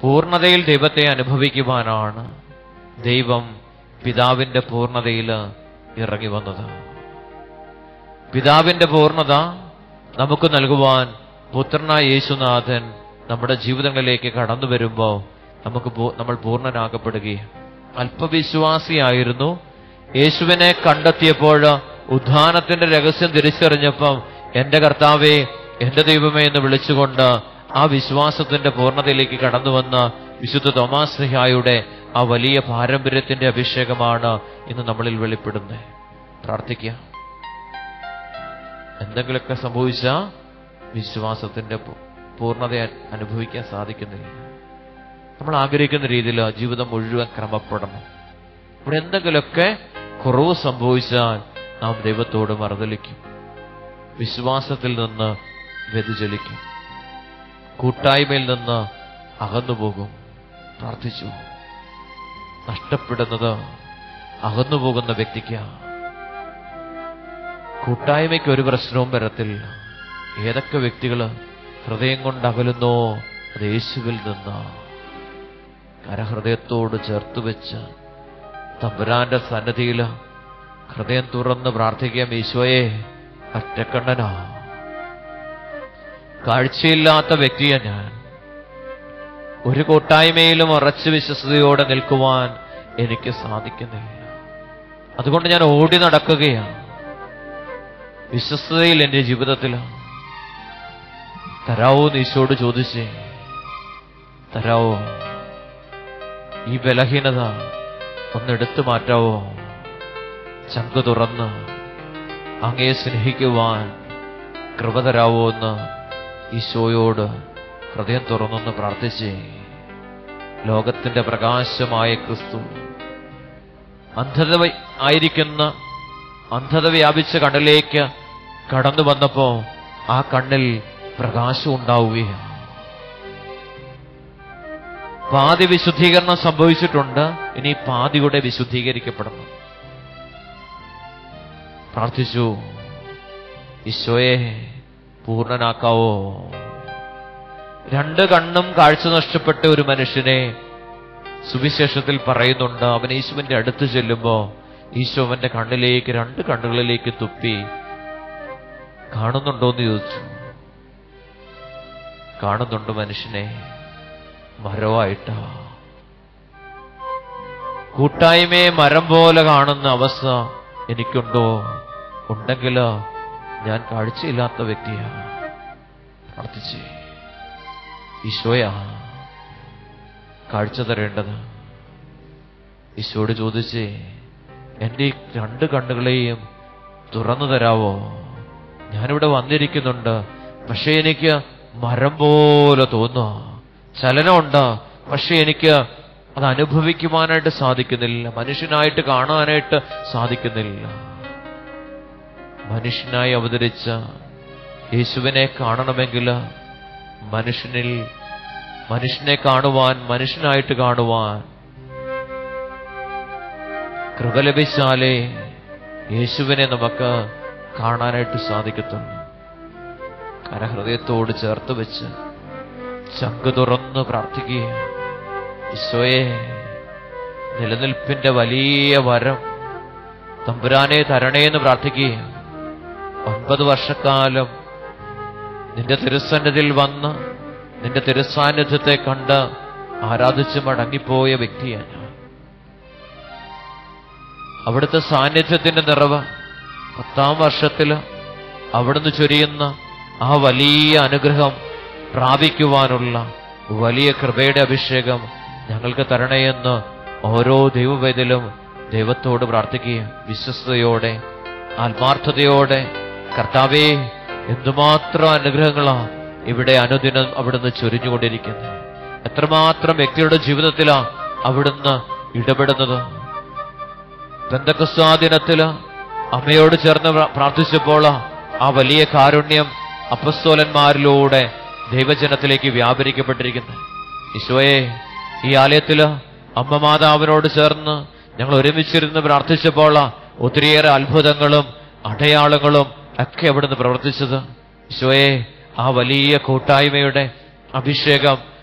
പൂർണ്ണതയിൽ ദൈവത്തെ അനുഭവിക്കുവാനാണ് ദൈവം പിതാവിന്റെ പൂർണ്ണതയിൽ ഇറങ്ങി വന്നത് പിതാവിന്റെ പൂർണ്ണത നമുക്ക് നൽകുവാൻ പുത്രനായ യേശുനാഥൻ നമ്മുടെ ജീവിതങ്ങളിലേക്ക് കടന്നു വരുമ്പോൾ നമുക്ക് പൂ- നമ്മൾ പൂർണ്ണനാക്കപ്പെടുകയും അല്പവിശ്വാസിയായിരുന്നു യേശുവിനെ കണ്ടെത്തിയപ്പോൾ ഉദ്ധാനത്തിന്റെ രഹസ്യം തിരിച്ചറിഞ്ഞപ്പം എന്റെ കർത്താവേ എന്റെ ദൈവമേ എന്ന് വിളിച്ചുകൊണ്ട് ആ വിശ്വാസത്തിന്റെ പൂർണ്ണതയിലേക്ക് കടന്നു വന്ന വിശുദ്ധ തോമാസ് സ്നേഹായുടെ ആ വലിയ പാരമ്പര്യത്തിന്റെ അഭിഷേകമാണ് ഇന്ന് നമ്മളിൽ വെളിപ്പെടുന്നത് പ്രാർത്ഥിക്കുക എന്തെങ്കിലുമൊക്കെ സംഭവിച്ച വിശ്വാസത്തിന്റെ പൂ- പൂർണ്ണത അനുഭവിക്കാൻ സാധിക്കുന്നില്ല നമ്മൾ ആഗ്രഹിക്കുന്ന രീതിയിൽ ആ ജീവിതം മുഴുവൻ ക്രമപ്പെടണം ഇവിടെ എന്തെങ്കിലുമൊക്കെ കുറവ് സംഭവിച്ചാൽ നാം ദൈവത്തോട് മറുതലിക്കും വിശ്വാസത്തിൽ നിന്ന് വ്യതിചലിക്കും കൂട്ടായ്മയിൽ നിന്ന് അകന്നുപോകും പ്രാർത്ഥിച്ചു നഷ്ടപ്പെടുന്നത് അകന്നുപോകുന്ന വ്യക്തിക്ക് കൂട്ടായ്മയ്ക്ക് ഒരു പ്രശ്നവും വരത്തില്ല ഏതൊക്കെ വ്യക്തികൾ ഹൃദയം കൊണ്ട് അകലുന്നോ അത് യേശുവിൽ നിന്ന് കരഹൃദയത്തോട് ചേർത്ത് വെച്ച് തമ്പുരാന്റെ സന്നദ്ധിയിൽ ഹൃദയം തുറന്ന് പ്രാർത്ഥിക്കാം ഈശോയെ ഒറ്റക്കണ്ണനാ കാഴ്ചയില്ലാത്ത വ്യക്തിയാ ഞാൻ ഒരു കൂട്ടായ്മയിലും ഉറച്ചു വിശ്വസതയോടെ നിൽക്കുവാൻ എനിക്ക് സാധിക്കുന്നില്ല അതുകൊണ്ട് ഞാൻ ഓടി നടക്കുകയാണ് വിശ്വസ്തതയിൽ എന്റെ ജീവിതത്തിൽ തരാവോ എന്ന് ഈശോട് ചോദിച്ചേ തരാവോ ഈ ബലഹീനത ഒന്നെടുത്തു മാറ്റാവോ ചങ്ക് തുറന്ന് അങ്ങേ സ്നേഹിക്കുവാൻ കൃപ തരാവോ എന്ന് ഈശോയോട് ഹൃദയം തുറന്നൊന്ന് പ്രാർത്ഥിച്ചേ ലോകത്തിന്റെ പ്രകാശമായ ക്രിസ്തു അന്ധത വ- ആയിരിക്കുന്ന അന്ധത വ്യാപിച്ച കണ്ണിലേക്ക് കടന്നു വന്നപ്പോ ആ കണ്ണിൽ പ്രകാശം ഉണ്ടാവുകയാണ് പാതി വിശുദ്ധീകരണം സംഭവിച്ചിട്ടുണ്ട് ഇനി പാതി കൂടെ വിശുദ്ധീകരിക്കപ്പെടണം പ്രാർത്ഥിച്ചു ഈശോയെ പൂർണ്ണനാക്കാവോ രണ്ട് കണ്ണും കാഴ്ച നഷ്ടപ്പെട്ട ഒരു മനുഷ്യനെ സുവിശേഷത്തിൽ പറയുന്നുണ്ട് അവൻ യേശുവിന്റെ അടുത്ത് ചെല്ലുമ്പോ ഈശോ അവന്റെ കണ്ണിലേക്ക് രണ്ട് കണ്ണുകളിലേക്ക് തുപ്പി കാണുന്നുണ്ടോന്ന് ചോദിച്ചു കാണുന്നുണ്ട് മനുഷ്യനെ മരമായിട്ടാ കൂട്ടായ്മയെ മരം പോലെ കാണുന്ന അവസ്ഥ എനിക്കുണ്ടോ ഉണ്ടെങ്കിൽ ഞാൻ കാഴ്ചയില്ലാത്ത വ്യക്തിയാ പ്രാർത്ഥിച്ചേ ഈശോയാ കാഴ്ച തരേണ്ടത് ഈശോയോട് ചോദിച്ചേ എൻ്റെ ഈ രണ്ട് കണ്ണുകളെയും തുറന്നു തരാവോ ഞാനിവിടെ വന്നിരിക്കുന്നുണ്ട് പക്ഷേ എനിക്ക് മരം പോലെ തോന്നുക ചലനമുണ്ട് പക്ഷെ എനിക്ക് അത് അനുഭവിക്കുവാനായിട്ട് സാധിക്കുന്നില്ല മനുഷ്യനായിട്ട് കാണാനായിട്ട് സാധിക്കുന്നില്ല മനുഷ്യനായി അവതരിച്ച യേശുവിനെ കാണണമെങ്കിൽ മനുഷ്യനിൽ മനുഷ്യനെ കാണുവാൻ മനുഷ്യനായിട്ട് കാണുവാൻ കൃപ ലഭിച്ചാലേ യേശുവിനെ നമുക്ക് കാണാനായിട്ട് സാധിക്കത്തുള്ളൂ കരഹൃദയത്തോട് ചേർത്ത് വെച്ച് ചങ്ക് തുറന്ന് പ്രാർത്ഥിക്കുക ഈശോയെ നിലനിൽപ്പിന്റെ വലിയ വരം തമ്പുരാനെ തരണേന്ന് പ്രാർത്ഥിക്കുക ഒൻപത് വർഷക്കാലം നിന്റെ തിരുസന്നിധിയിൽ വന്ന് നിന്റെ തിരുസാന്നിധ്യത്തെ കണ്ട് ആരാധിച്ച് മടങ്ങിപ്പോയ വ്യക്തിയാണ് ഞാൻ അവിടുത്തെ സാന്നിധ്യത്തിന്റെ നിറവ് പത്താം വർഷത്തില് അവിടുന്ന് ചൊരിയുന്ന ആ വലിയ അനുഗ്രഹം പ്രാപിക്കുവാനുള്ള വലിയ കൃപയുടെ അഭിഷേകം ഞങ്ങൾക്ക് തരണേയെന്ന് ഓരോ ദൈവവേദിലും ദൈവത്തോട് പ്രാർത്ഥിക്കുകയും വിശ്വസ്തയോടെ ആത്മാർത്ഥതയോടെ കർത്താവേ എന്തുമാത്രം അനുഗ്രഹങ്ങളാ ഇവിടെ അനുദിനം അവിടുന്ന് ചൊരിഞ്ഞുകൊണ്ടിരിക്കുന്നത് എത്രമാത്രം വ്യക്തിയുടെ ജീവിതത്തിലാ അവിടുന്ന് ഇടപെടുന്നത് ബന്ധക്രിസ്വാദിനത്തില് അമ്മയോട് ചേർന്ന് പ്ര- പ്രാർത്ഥിച്ചപ്പോൾ ആ വലിയ കാരുണ്യം അപ്പസ്തോലന്മാരിലൂടെ ദൈവജനത്തിലേക്ക് വ്യാപരിക്കപ്പെട്ടിരിക്കുന്നു ഈശോയെ ഈ ആലയത്തില് അമ്മ മാതാവിനോട് ചേർന്ന് ഞങ്ങൾ ഒരുമിച്ചിരുന്ന് പ്രാർത്ഥിച്ചപ്പോൾ ഒത്തിരിയേറെ അത്ഭുതങ്ങളും അടയാളങ്ങളും ഒക്കെ അവിടുന്ന് പ്രവർത്തിച്ചത് ഈശോയെ ആ വലിയ കൂട്ടായ്മയുടെ അഭിഷേകം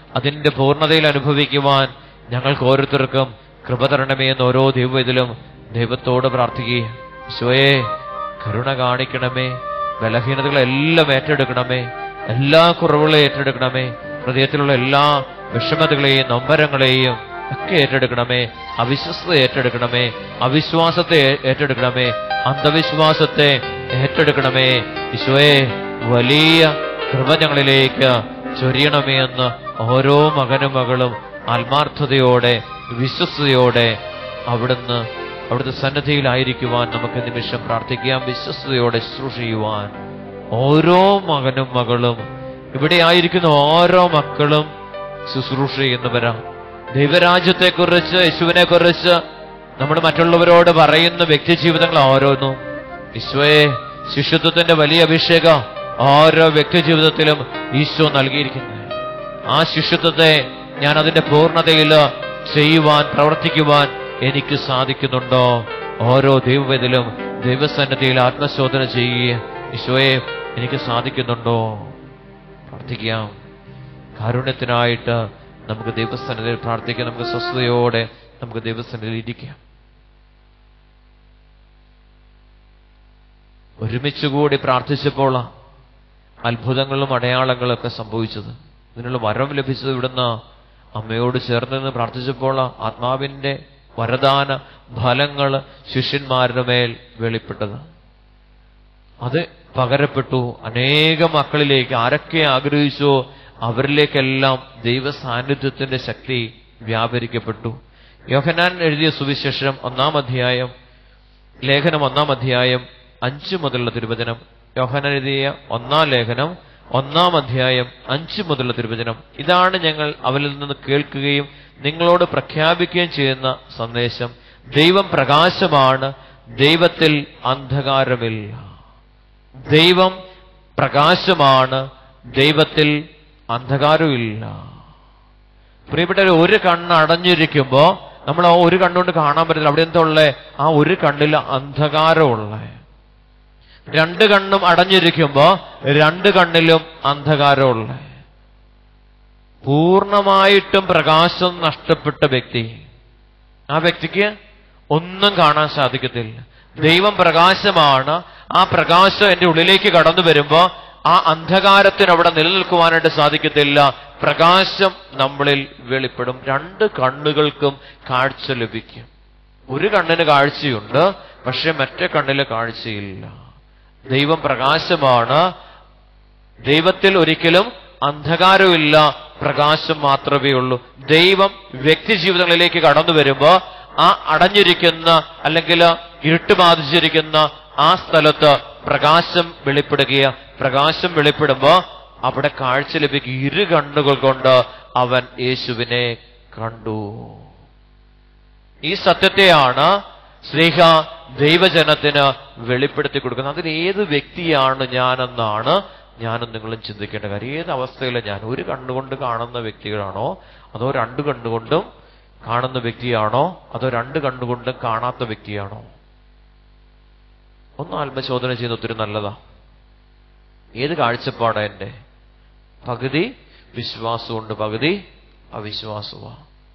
അതിന്റെ പൂർണ്ണതയിൽ അനുഭവിക്കുവാൻ ഞങ്ങൾക്ക് ഓരോരുത്തർക്കും കൃപ തരണമേ എന്ന് ഓരോ ദൈവത്തിലും ദൈവത്തോട് പ്രാർത്ഥിക്കുക ഈശോയെ കരുണ കാണിക്കണമേ ബലഹീനതകളെല്ലാം ഏറ്റെടുക്കണമേ എല്ലാ കുറവുകളെയും ഏറ്റെടുക്കണമേ ഹൃദയത്തിലുള്ള എല്ലാ വിഷമതകളെയും നൊമ്പരങ്ങളെയും ഒക്കെ ഏറ്റെടുക്കണമേ അവിശ്വസ്ത ഏറ്റെടുക്കണമേ അവിശ്വാസത്തെ ഏ- ഏറ്റെടുക്കണമേ അന്ധവിശ്വാസത്തെ ഏറ്റെടുക്കണമേ ഈശോയെ വലിയ കൃപ ഞങ്ങളിലേക്ക് ചൊരിയണമേ എന്ന് ഓരോ മകനും മകളും ആത്മാർത്ഥതയോടെ വിശ്വസ്തയോടെ അവിടുന്ന് അവിടുത്തെ സന്നദ്ധിയിലായിരിക്കുവാൻ നമുക്ക് നിമിഷം പ്രാർത്ഥിക്കാം വിശ്വസ്തയോടെ ശുശ്രൂഷ ചെയ്യുവാൻ ഓരോ മകനും മകളും ഇവിടെ ആയിരിക്കുന്ന ഓരോ മക്കളും ശുശ്രൂഷ ചെയ്യുന്നവരാ ദൈവരാജ്യത്തെക്കുറിച്ച് യേശുവിനെ കുറിച്ച് നമ്മൾ മറ്റുള്ളവരോട് പറയുന്ന വ്യക്തി ജീവിതങ്ങൾ ഓരോന്നും ഈശോയെ ശിഷ്യത്വത്തിന്റെ വലിയ അഭിഷേകം ഓരോ വ്യക്തി ജീവിതത്തിലും ഈശോ നൽകിയിരിക്കുന്നത് ആ ശിഷ്യത്വത്തെ ഞാൻ അതിന്റെ പൂർണ്ണതയിൽ ചെയ്യുവാൻ പ്രവർത്തിക്കുവാൻ എനിക്ക് സാധിക്കുന്നുണ്ടോ ഓരോ ദൈവവേദിലും ദൈവസന്നദ്ധിയിൽ ആത്മശോധന ചെയ്യുക ഈശോയെ എനിക്ക് സാധിക്കുന്നുണ്ടോ പ്രാർത്ഥിക്കാം കാരുണ്യത്തിനായിട്ട് നമുക്ക് ദൈവസന്നിധിയിൽ പ്രാർത്ഥിക്കാം നമുക്ക് സ്വസ്ഥതയോടെ നമുക്ക് ദൈവസന്നിധിയിൽ ഇരിക്കാം ഒരുമിച്ചുകൂടി പ്രാർത്ഥിച്ചപ്പോൾ അത്ഭുതങ്ങളും അടയാളങ്ങളും ഒക്കെ സംഭവിച്ചത് ഇതിനുള്ള വരം ലഭിച്ചത് ഇവിടുന്ന് അമ്മയോട് ചേർന്ന് നിന്ന് പ്രാർത്ഥിച്ചപ്പോൾ ആത്മാവിന്റെ വരദാന ഫലങ്ങൾ ശിഷ്യന്മാരുടെ മേൽ വെളിപ്പെട്ടത് അത് പകരപ്പെട്ടു അനേക മക്കളിലേക്ക് ആരൊക്കെ ആഗ്രഹിച്ചോ അവരിലേക്കെല്ലാം ദൈവ സാന്നിധ്യത്തിന്റെ ശക്തി വ്യാപരിക്കപ്പെട്ടു യോഹനാൻ എഴുതിയ സുവിശേഷം ഒന്നാം അധ്യായം ലേഖനം ഒന്നാം അധ്യായം അഞ്ച് മുതലുള്ള തിരുവചനം യോഹനാൻ എഴുതിയ ഒന്നാം ലേഖനം ഒന്നാം അധ്യായം അഞ്ച് മുതലുള്ള തിരുവചനം ഇതാണ് ഞങ്ങൾ അവരിൽ നിന്ന് കേൾക്കുകയും നിങ്ങളോട് പ്രഖ്യാപിക്കുകയും ചെയ്യുന്ന സന്ദേശം ദൈവം പ്രകാശമാണ് ദൈവത്തിൽ അന്ധകാരമില്ല ദൈവം പ്രകാശമാണ് ദൈവത്തിൽ അന്ധകാരമില്ല പ്രിയപ്പെട്ടവർ ഒരു കണ്ണ് അടഞ്ഞിരിക്കുമ്പോ നമ്മൾ ആ ഒരു കണ്ണുകൊണ്ട് കാണാൻ പറ്റില്ല അവിടെ എന്താ ഉള്ളേ ആ ഒരു കണ്ണിൽ അന്ധകാരമുള്ള രണ്ട് കണ്ണും അടഞ്ഞിരിക്കുമ്പോ രണ്ട് കണ്ണിലും അന്ധകാരമുള്ള പൂർണ്ണമായിട്ടും പ്രകാശം നഷ്ടപ്പെട്ട വ്യക്തി ആ വ്യക്തിക്ക് ഒന്നും കാണാൻ സാധിക്കത്തില്ല ദൈവം പ്രകാശമാണ് ആ പ്രകാശം എന്റെ ഉള്ളിലേക്ക് കടന്നു വരുമ്പോ ആ അന്ധകാരത്തിന് അവിടെ നിലനിൽക്കുവാനായിട്ട് സാധിക്കത്തില്ല പ്രകാശം നമ്മളിൽ വെളിപ്പെടും രണ്ട് കണ്ണുകൾക്കും കാഴ്ച ലഭിക്കും ഒരു കണ്ണിന് കാഴ്ചയുണ്ട് പക്ഷെ മറ്റേ കണ്ണില് കാഴ്ചയില്ല ദൈവം പ്രകാശമാണ് ദൈവത്തിൽ ഒരിക്കലും അന്ധകാരമില്ല പ്രകാശം മാത്രമേ ഉള്ളൂ ദൈവം വ്യക്തി ജീവിതങ്ങളിലേക്ക് കടന്നു വരുമ്പോ ആ അടഞ്ഞിരിക്കുന്ന അല്ലെങ്കിൽ ഇരുട്ട് ബാധിച്ചിരിക്കുന്ന ആ സ്ഥലത്ത് പ്രകാശം വെളിപ്പെടുകയ പ്രകാശം വെളിപ്പെടുമ്പോ അവിടെ കാഴ്ച ലഭിക്കുക ഇരു കണ്ണുകൾ കൊണ്ട് അവൻ യേശുവിനെ കണ്ടു ഈ സത്യത്തെയാണ് സ്നേഹ ദൈവജനത്തിന് വെളിപ്പെടുത്തി കൊടുക്കുന്നത് അതിൽ ഏത് വ്യക്തിയാണ് ഞാനെന്നാണ് ഞാനും നിങ്ങളും ചിന്തിക്കേണ്ട കാര്യം ഏത് അവസ്ഥയിലാണ് ഞാൻ ഒരു കണ്ണുകൊണ്ട് കാണുന്ന വ്യക്തികളാണോ അതോ രണ്ട് കണ്ണുകൊണ്ടും കാണുന്ന വ്യക്തിയാണോ അതോ രണ്ട് കണ്ണുകൊണ്ടും കാണാത്ത വ്യക്തിയാണോ ഒന്ന് ആത്മശോധന ചെയ്യുന്ന ഒത്തിരി നല്ലതാ ഏത് കാഴ്ചപ്പാടാ എന്റെ പകുതി വിശ്വാസമുണ്ട് പകുതി അവിശ്വാസമാ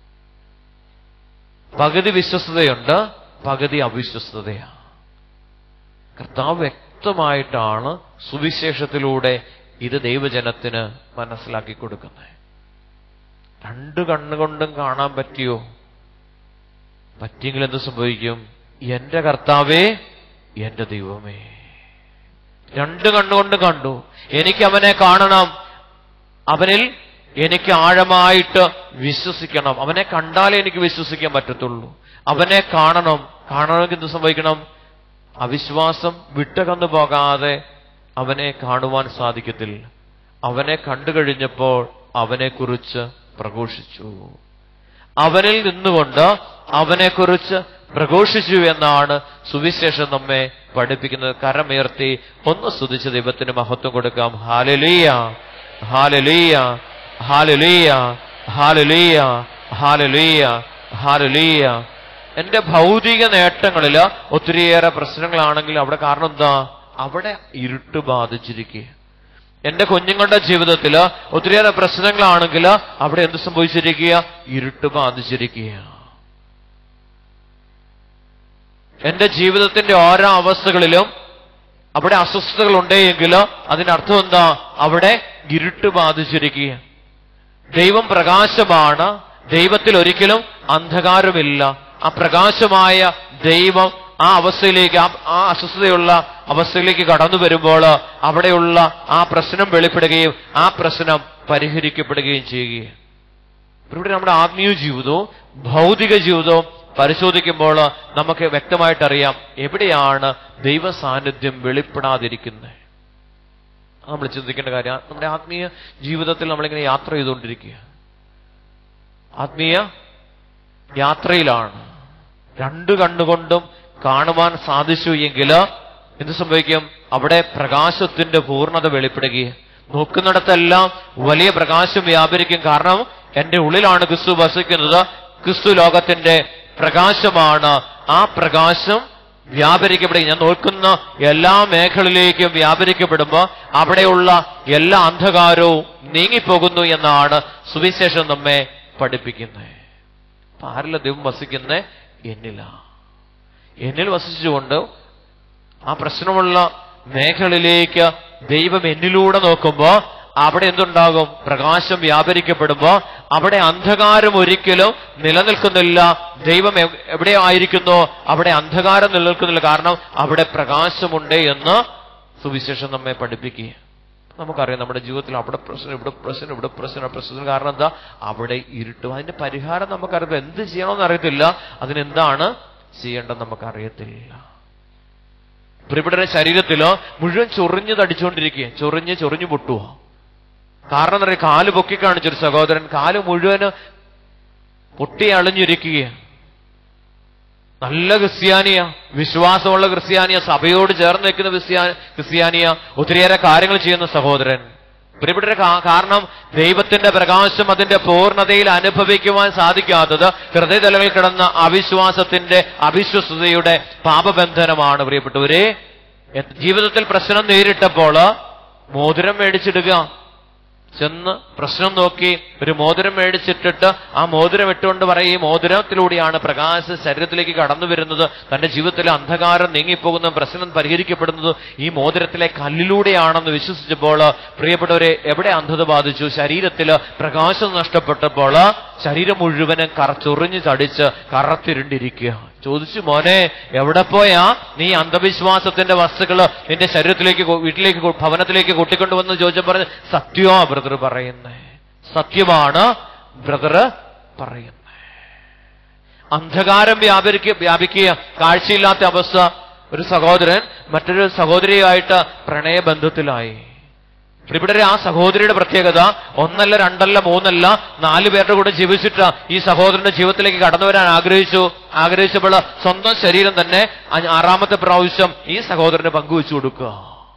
പകുതി വിശ്വസ്തതയുണ്ട് പകുതി അവിശ്വസ്തതയാ കർത്താവ് വ്യക്തമായിട്ടാണ് സുവിശേഷത്തിലൂടെ ഇത് ദൈവജനത്തിന് മനസ്സിലാക്കി കൊടുക്കുന്നത് രണ്ട് കണ്ണുകൊണ്ടും കാണാൻ പറ്റിയോ പറ്റിയെങ്കിൽ എന്ത് സംഭവിക്കും എന്റെ കർത്താവേ എന്റെ ദൈവമേ രണ്ട് കണ്ണുകൊണ്ട് കണ്ടു എനിക്ക് അവനെ കാണണം അവനിൽ എനിക്ക് ആഴമായിട്ട് വിശ്വസിക്കണം അവനെ കണ്ടാലേ എനിക്ക് വിശ്വസിക്കാൻ പറ്റത്തുള്ളൂ അവനെ കാണണം കാണണമെങ്കിൽ എന്ത് സംഭവിക്കണം അവിശ്വാസം വിട്ടകന്നു പോകാതെ അവനെ കാണുവാൻ സാധിക്കത്തില്ല അവനെ കണ്ടു കഴിഞ്ഞപ്പോൾ അവനെക്കുറിച്ച് പ്രഘോഷിച്ചു അവനിൽ നിന്നുകൊണ്ട് അവനെക്കുറിച്ച് പ്രഘോഷിച്ചു എന്നാണ് സുവിശേഷം നമ്മെ പഠിപ്പിക്കുന്നത് കരമുയർത്തി ഒന്ന് സ്തുതിച്ച് ദൈവത്തിന് മഹത്വം കൊടുക്കാം ഹാലലീയ ഹാലലീയ ഹാലലീയ ഹാലലീയ ഹാലലീയ ഹാലലീയ എന്റെ ഭൗതിക നേട്ടങ്ങളിൽ ഒത്തിരിയേറെ പ്രശ്നങ്ങളാണെങ്കിൽ അവിടെ കാരണം എന്താ അവിടെ ഇരുട്ട് ബാധിച്ചിരിക്കുക എന്റെ കുഞ്ഞുങ്ങളുടെ ജീവിതത്തിൽ ഒത്തിരിയേറെ പ്രശ്നങ്ങളാണെങ്കിൽ അവിടെ എന്ത് സംഭവിച്ചിരിക്കുക ഇരുട്ട് ബാധിച്ചിരിക്കുക എന്റെ ജീവിതത്തിന്റെ ഓരോ അവസ്ഥകളിലും അവിടെ അസ്വസ്ഥതകൾ ഉണ്ടെങ്കിൽ അതിന്റെ അർത്ഥം എന്താ അവിടെ ഇരുട്ട് ബാധിച്ചിരിക്കുക ദൈവം പ്രകാശമാണ് ദൈവത്തിൽ ഒരിക്കലും അന്ധകാരമില്ല ആ പ്രകാശമായ ദൈവം ആ അവസ്ഥയിലേക്ക് ആ- ആ അസ്വസ്ഥതയുള്ള അവസ്ഥയിലേക്ക് കടന്നു വരുമ്പോൾ അവിടെയുള്ള ആ പ്രശ്നം വെളിപ്പെടുകയും ആ പ്രശ്നം പരിഹരിക്കപ്പെടുകയും ചെയ്യുകയും ഇവിടെ നമ്മുടെ ആത്മീയ ജീവിതവും ഭൗതിക ജീവിതവും പരിശോധിക്കുമ്പോൾ നമുക്ക് വ്യക്തമായിട്ട് അറിയാം എവിടെയാണ് ദൈവ സാന്നിധ്യം വെളിപ്പെടാതിരിക്കുന്നത് അത് നമ്മൾ ചിന്തിക്കേണ്ട കാര്യം നമ്മുടെ ആത്മീയ ജീവിതത്തിൽ നമ്മളിങ്ങനെ യാത്ര ചെയ്തുകൊണ്ടിരിക്കുക ആത്മീയ യാത്രയിലാണ് രണ്ട് കണ്ണുകൊണ്ടും കാണുവാൻ സാധിച്ചു എങ്കിൽ എന്ത് സംഭവിക്കും അവിടെ പ്രകാശത്തിന്റെ പൂർണ്ണത വെളിപ്പെടുകയും നോക്കുന്നിടത്തെല്ലാം വലിയ പ്രകാശം വ്യാപരിക്കും കാരണം എന്റെ ഉള്ളിലാണ് ക്രിസ്തു വസിക്കുന്നത് ക്രിസ്തു ലോകത്തിന്റെ പ്രകാശമാണ് ആ പ്രകാശം വ്യാപരിക്കപ്പെടുക ഞാൻ നോക്കുന്ന എല്ലാ മേഖലയിലേക്കും വ്യാപരിക്കപ്പെടുമ്പോൾ അവിടെയുള്ള എല്ലാ അന്ധകാരവും നീങ്ങിപ്പോകുന്നു എന്നാണ് സുവിശേഷം നമ്മെ പഠിപ്പിക്കുന്നത് അപ്പൊ ആരില്ല ദൈവം വസിക്കുന്നത് എന്നില്ല എന്നിൽ വസിച്ചുകൊണ്ട് ആ പ്രശ്നമുള്ള മേഖലയിലേക്ക് ദൈവം എന്നിലൂടെ നോക്കുമ്പോ അവിടെ എന്തുണ്ടാകും പ്രകാശം വ്യാപരിക്കപ്പെടുമ്പോ അവിടെ അന്ധകാരം ഒരിക്കലും നിലനിൽക്കുന്നില്ല ദൈവം എവ്- എവിടെ ആയിരിക്കുന്നോ അവിടെ അന്ധകാരം നിലനിൽക്കുന്നില്ല കാരണം അവിടെ പ്രകാശമുണ്ട് എന്ന് സുവിശേഷം നമ്മെ പഠിപ്പിക്കുക നമുക്കറിയാം നമ്മുടെ ജീവിതത്തിൽ അവിടെ പ്രശ്നം ഇവിടെ പ്രശ്നം ഇവിടെ പ്രശ്നം പ്രശ്നം കാരണം എന്താ അവിടെ ഇരുട്ടും അതിന്റെ പരിഹാരം നമുക്കറിയാം എന്ത് ചെയ്യണമെന്ന് അറിയത്തില്ല അതിനെന്താണ് ചെയ്യേണ്ടത് നമുക്കറിയത്തില്ല പ്രിയപ്പെട്ട ശരീരത്തിലോ മുഴുവൻ ചൊറിഞ്ഞ് തടിച്ചുകൊണ്ടിരിക്കുക ചൊറിഞ്ഞ് ചൊറിഞ്ഞു പൊട്ടുക കാരണം എന്താ പറയുക കാല് പൊക്കി കാണിച്ചൊരു സഹോദരൻ കാല് മുഴുവന് പൊട്ടി അളിഞ്ഞിരിക്കുകയാണ് നല്ല ക്രിസ്ത്യാനിയ വിശ്വാസമുള്ള ക്രിസ്ത്യാനിയ സഭയോട് ചേർന്ന് നിൽക്കുന്ന ക്രിസ്ത്യാ ക്രിസ്ത്യാനിയ ഒത്തിരിയേറെ കാര്യങ്ങൾ ചെയ്യുന്ന സഹോദരൻ പ്രിയപ്പെട്ട കാരണം ദൈവത്തിന്റെ പ്രകാശം അതിന്റെ പൂർണ്ണതയിൽ അനുഭവിക്കുവാൻ സാധിക്കാത്തത് ഹൃദയതലകളിൽ കിടന്ന അവിശ്വാസത്തിന്റെ അവിശ്വസതയുടെ പാപബന്ധനമാണ് പ്രിയപ്പെട്ടവരെ എ- ജീവിതത്തിൽ പ്രശ്നം നേരിട്ടപ്പോൾ മോതിരം മേടിച്ചിടുക ചെന്ന് പ്രശ്നം നോക്കി ഒരു മോതിരം മേടിച്ചിട്ടിട്ട് ആ മോതിരം ഇട്ടുകൊണ്ട് പറയും ഈ മോതിരത്തിലൂടെയാണ് പ്രകാശ ശരീരത്തിലേക്ക് കടന്നു വരുന്നത് തന്റെ ജീവിതത്തിലെ അന്ധകാരം നീങ്ങിപ്പോകുന്ന പ്രശ്നം പരിഹരിക്കപ്പെടുന്നത് ഈ മോതിരത്തിലെ കല്ലിലൂടെയാണെന്ന് വിശ്വസിച്ചപ്പോൾ പ്രിയപ്പെട്ടവരെ എവിടെ അന്ധത ബാധിച്ചു ശരീരത്തില് പ്രകാശം നഷ്ടപ്പെട്ടപ്പോൾ ശരീരം മുഴുവനും കറ ചൊറിഞ്ഞ് ചടിച്ച് കറത്തിരുണ്ടിരിക്കുക ചോദിച്ചു മോനെ എവിടെ പോയാ നീ അന്ധവിശ്വാസത്തിന്റെ വസ്തുക്കള് നിന്റെ ശരീരത്തിലേക്ക് കൊ- വീട്ടിലേക്ക് കൊ- ഭവനത്തിലേക്ക് കൂട്ടിക്കൊണ്ടുവന്ന് ചോദിച്ചപ്പോൾ പറഞ്ഞു സത്യമാ ബ്രദർ പറയുന്നേ സത്യമാണ് ബ്രദർ പറയുന്നേ അന്ധകാരം വ്യാപരിക്ക വ്യാപിക്കുക കാഴ്ചയില്ലാത്ത അവസ്ഥ ഒരു സഹോദരൻ മറ്റൊരു സഹോദരിയായിട്ട് പ്രണയബന്ധത്തിലായി ഇവിടെ ആ സഹോദരിയുടെ പ്രത്യേകത ഒന്നല്ല രണ്ടല്ല മൂന്നല്ല നാല് പേരുടെ കൂടെ ജീവിച്ചിട്ട് ഈ സഹോദരന്റെ ജീവിതത്തിലേക്ക് കടന്നു വരാൻ ആഗ്രഹിച്ചു ആഗ്രഹിച്ചപ്പോൾ സ്വന്തം ശരീരം തന്നെ അ- ആറാമത്തെ പ്രാവശ്യം ഈ സഹോദരന് പങ്കുവെച്ചു കൊടുക്കുക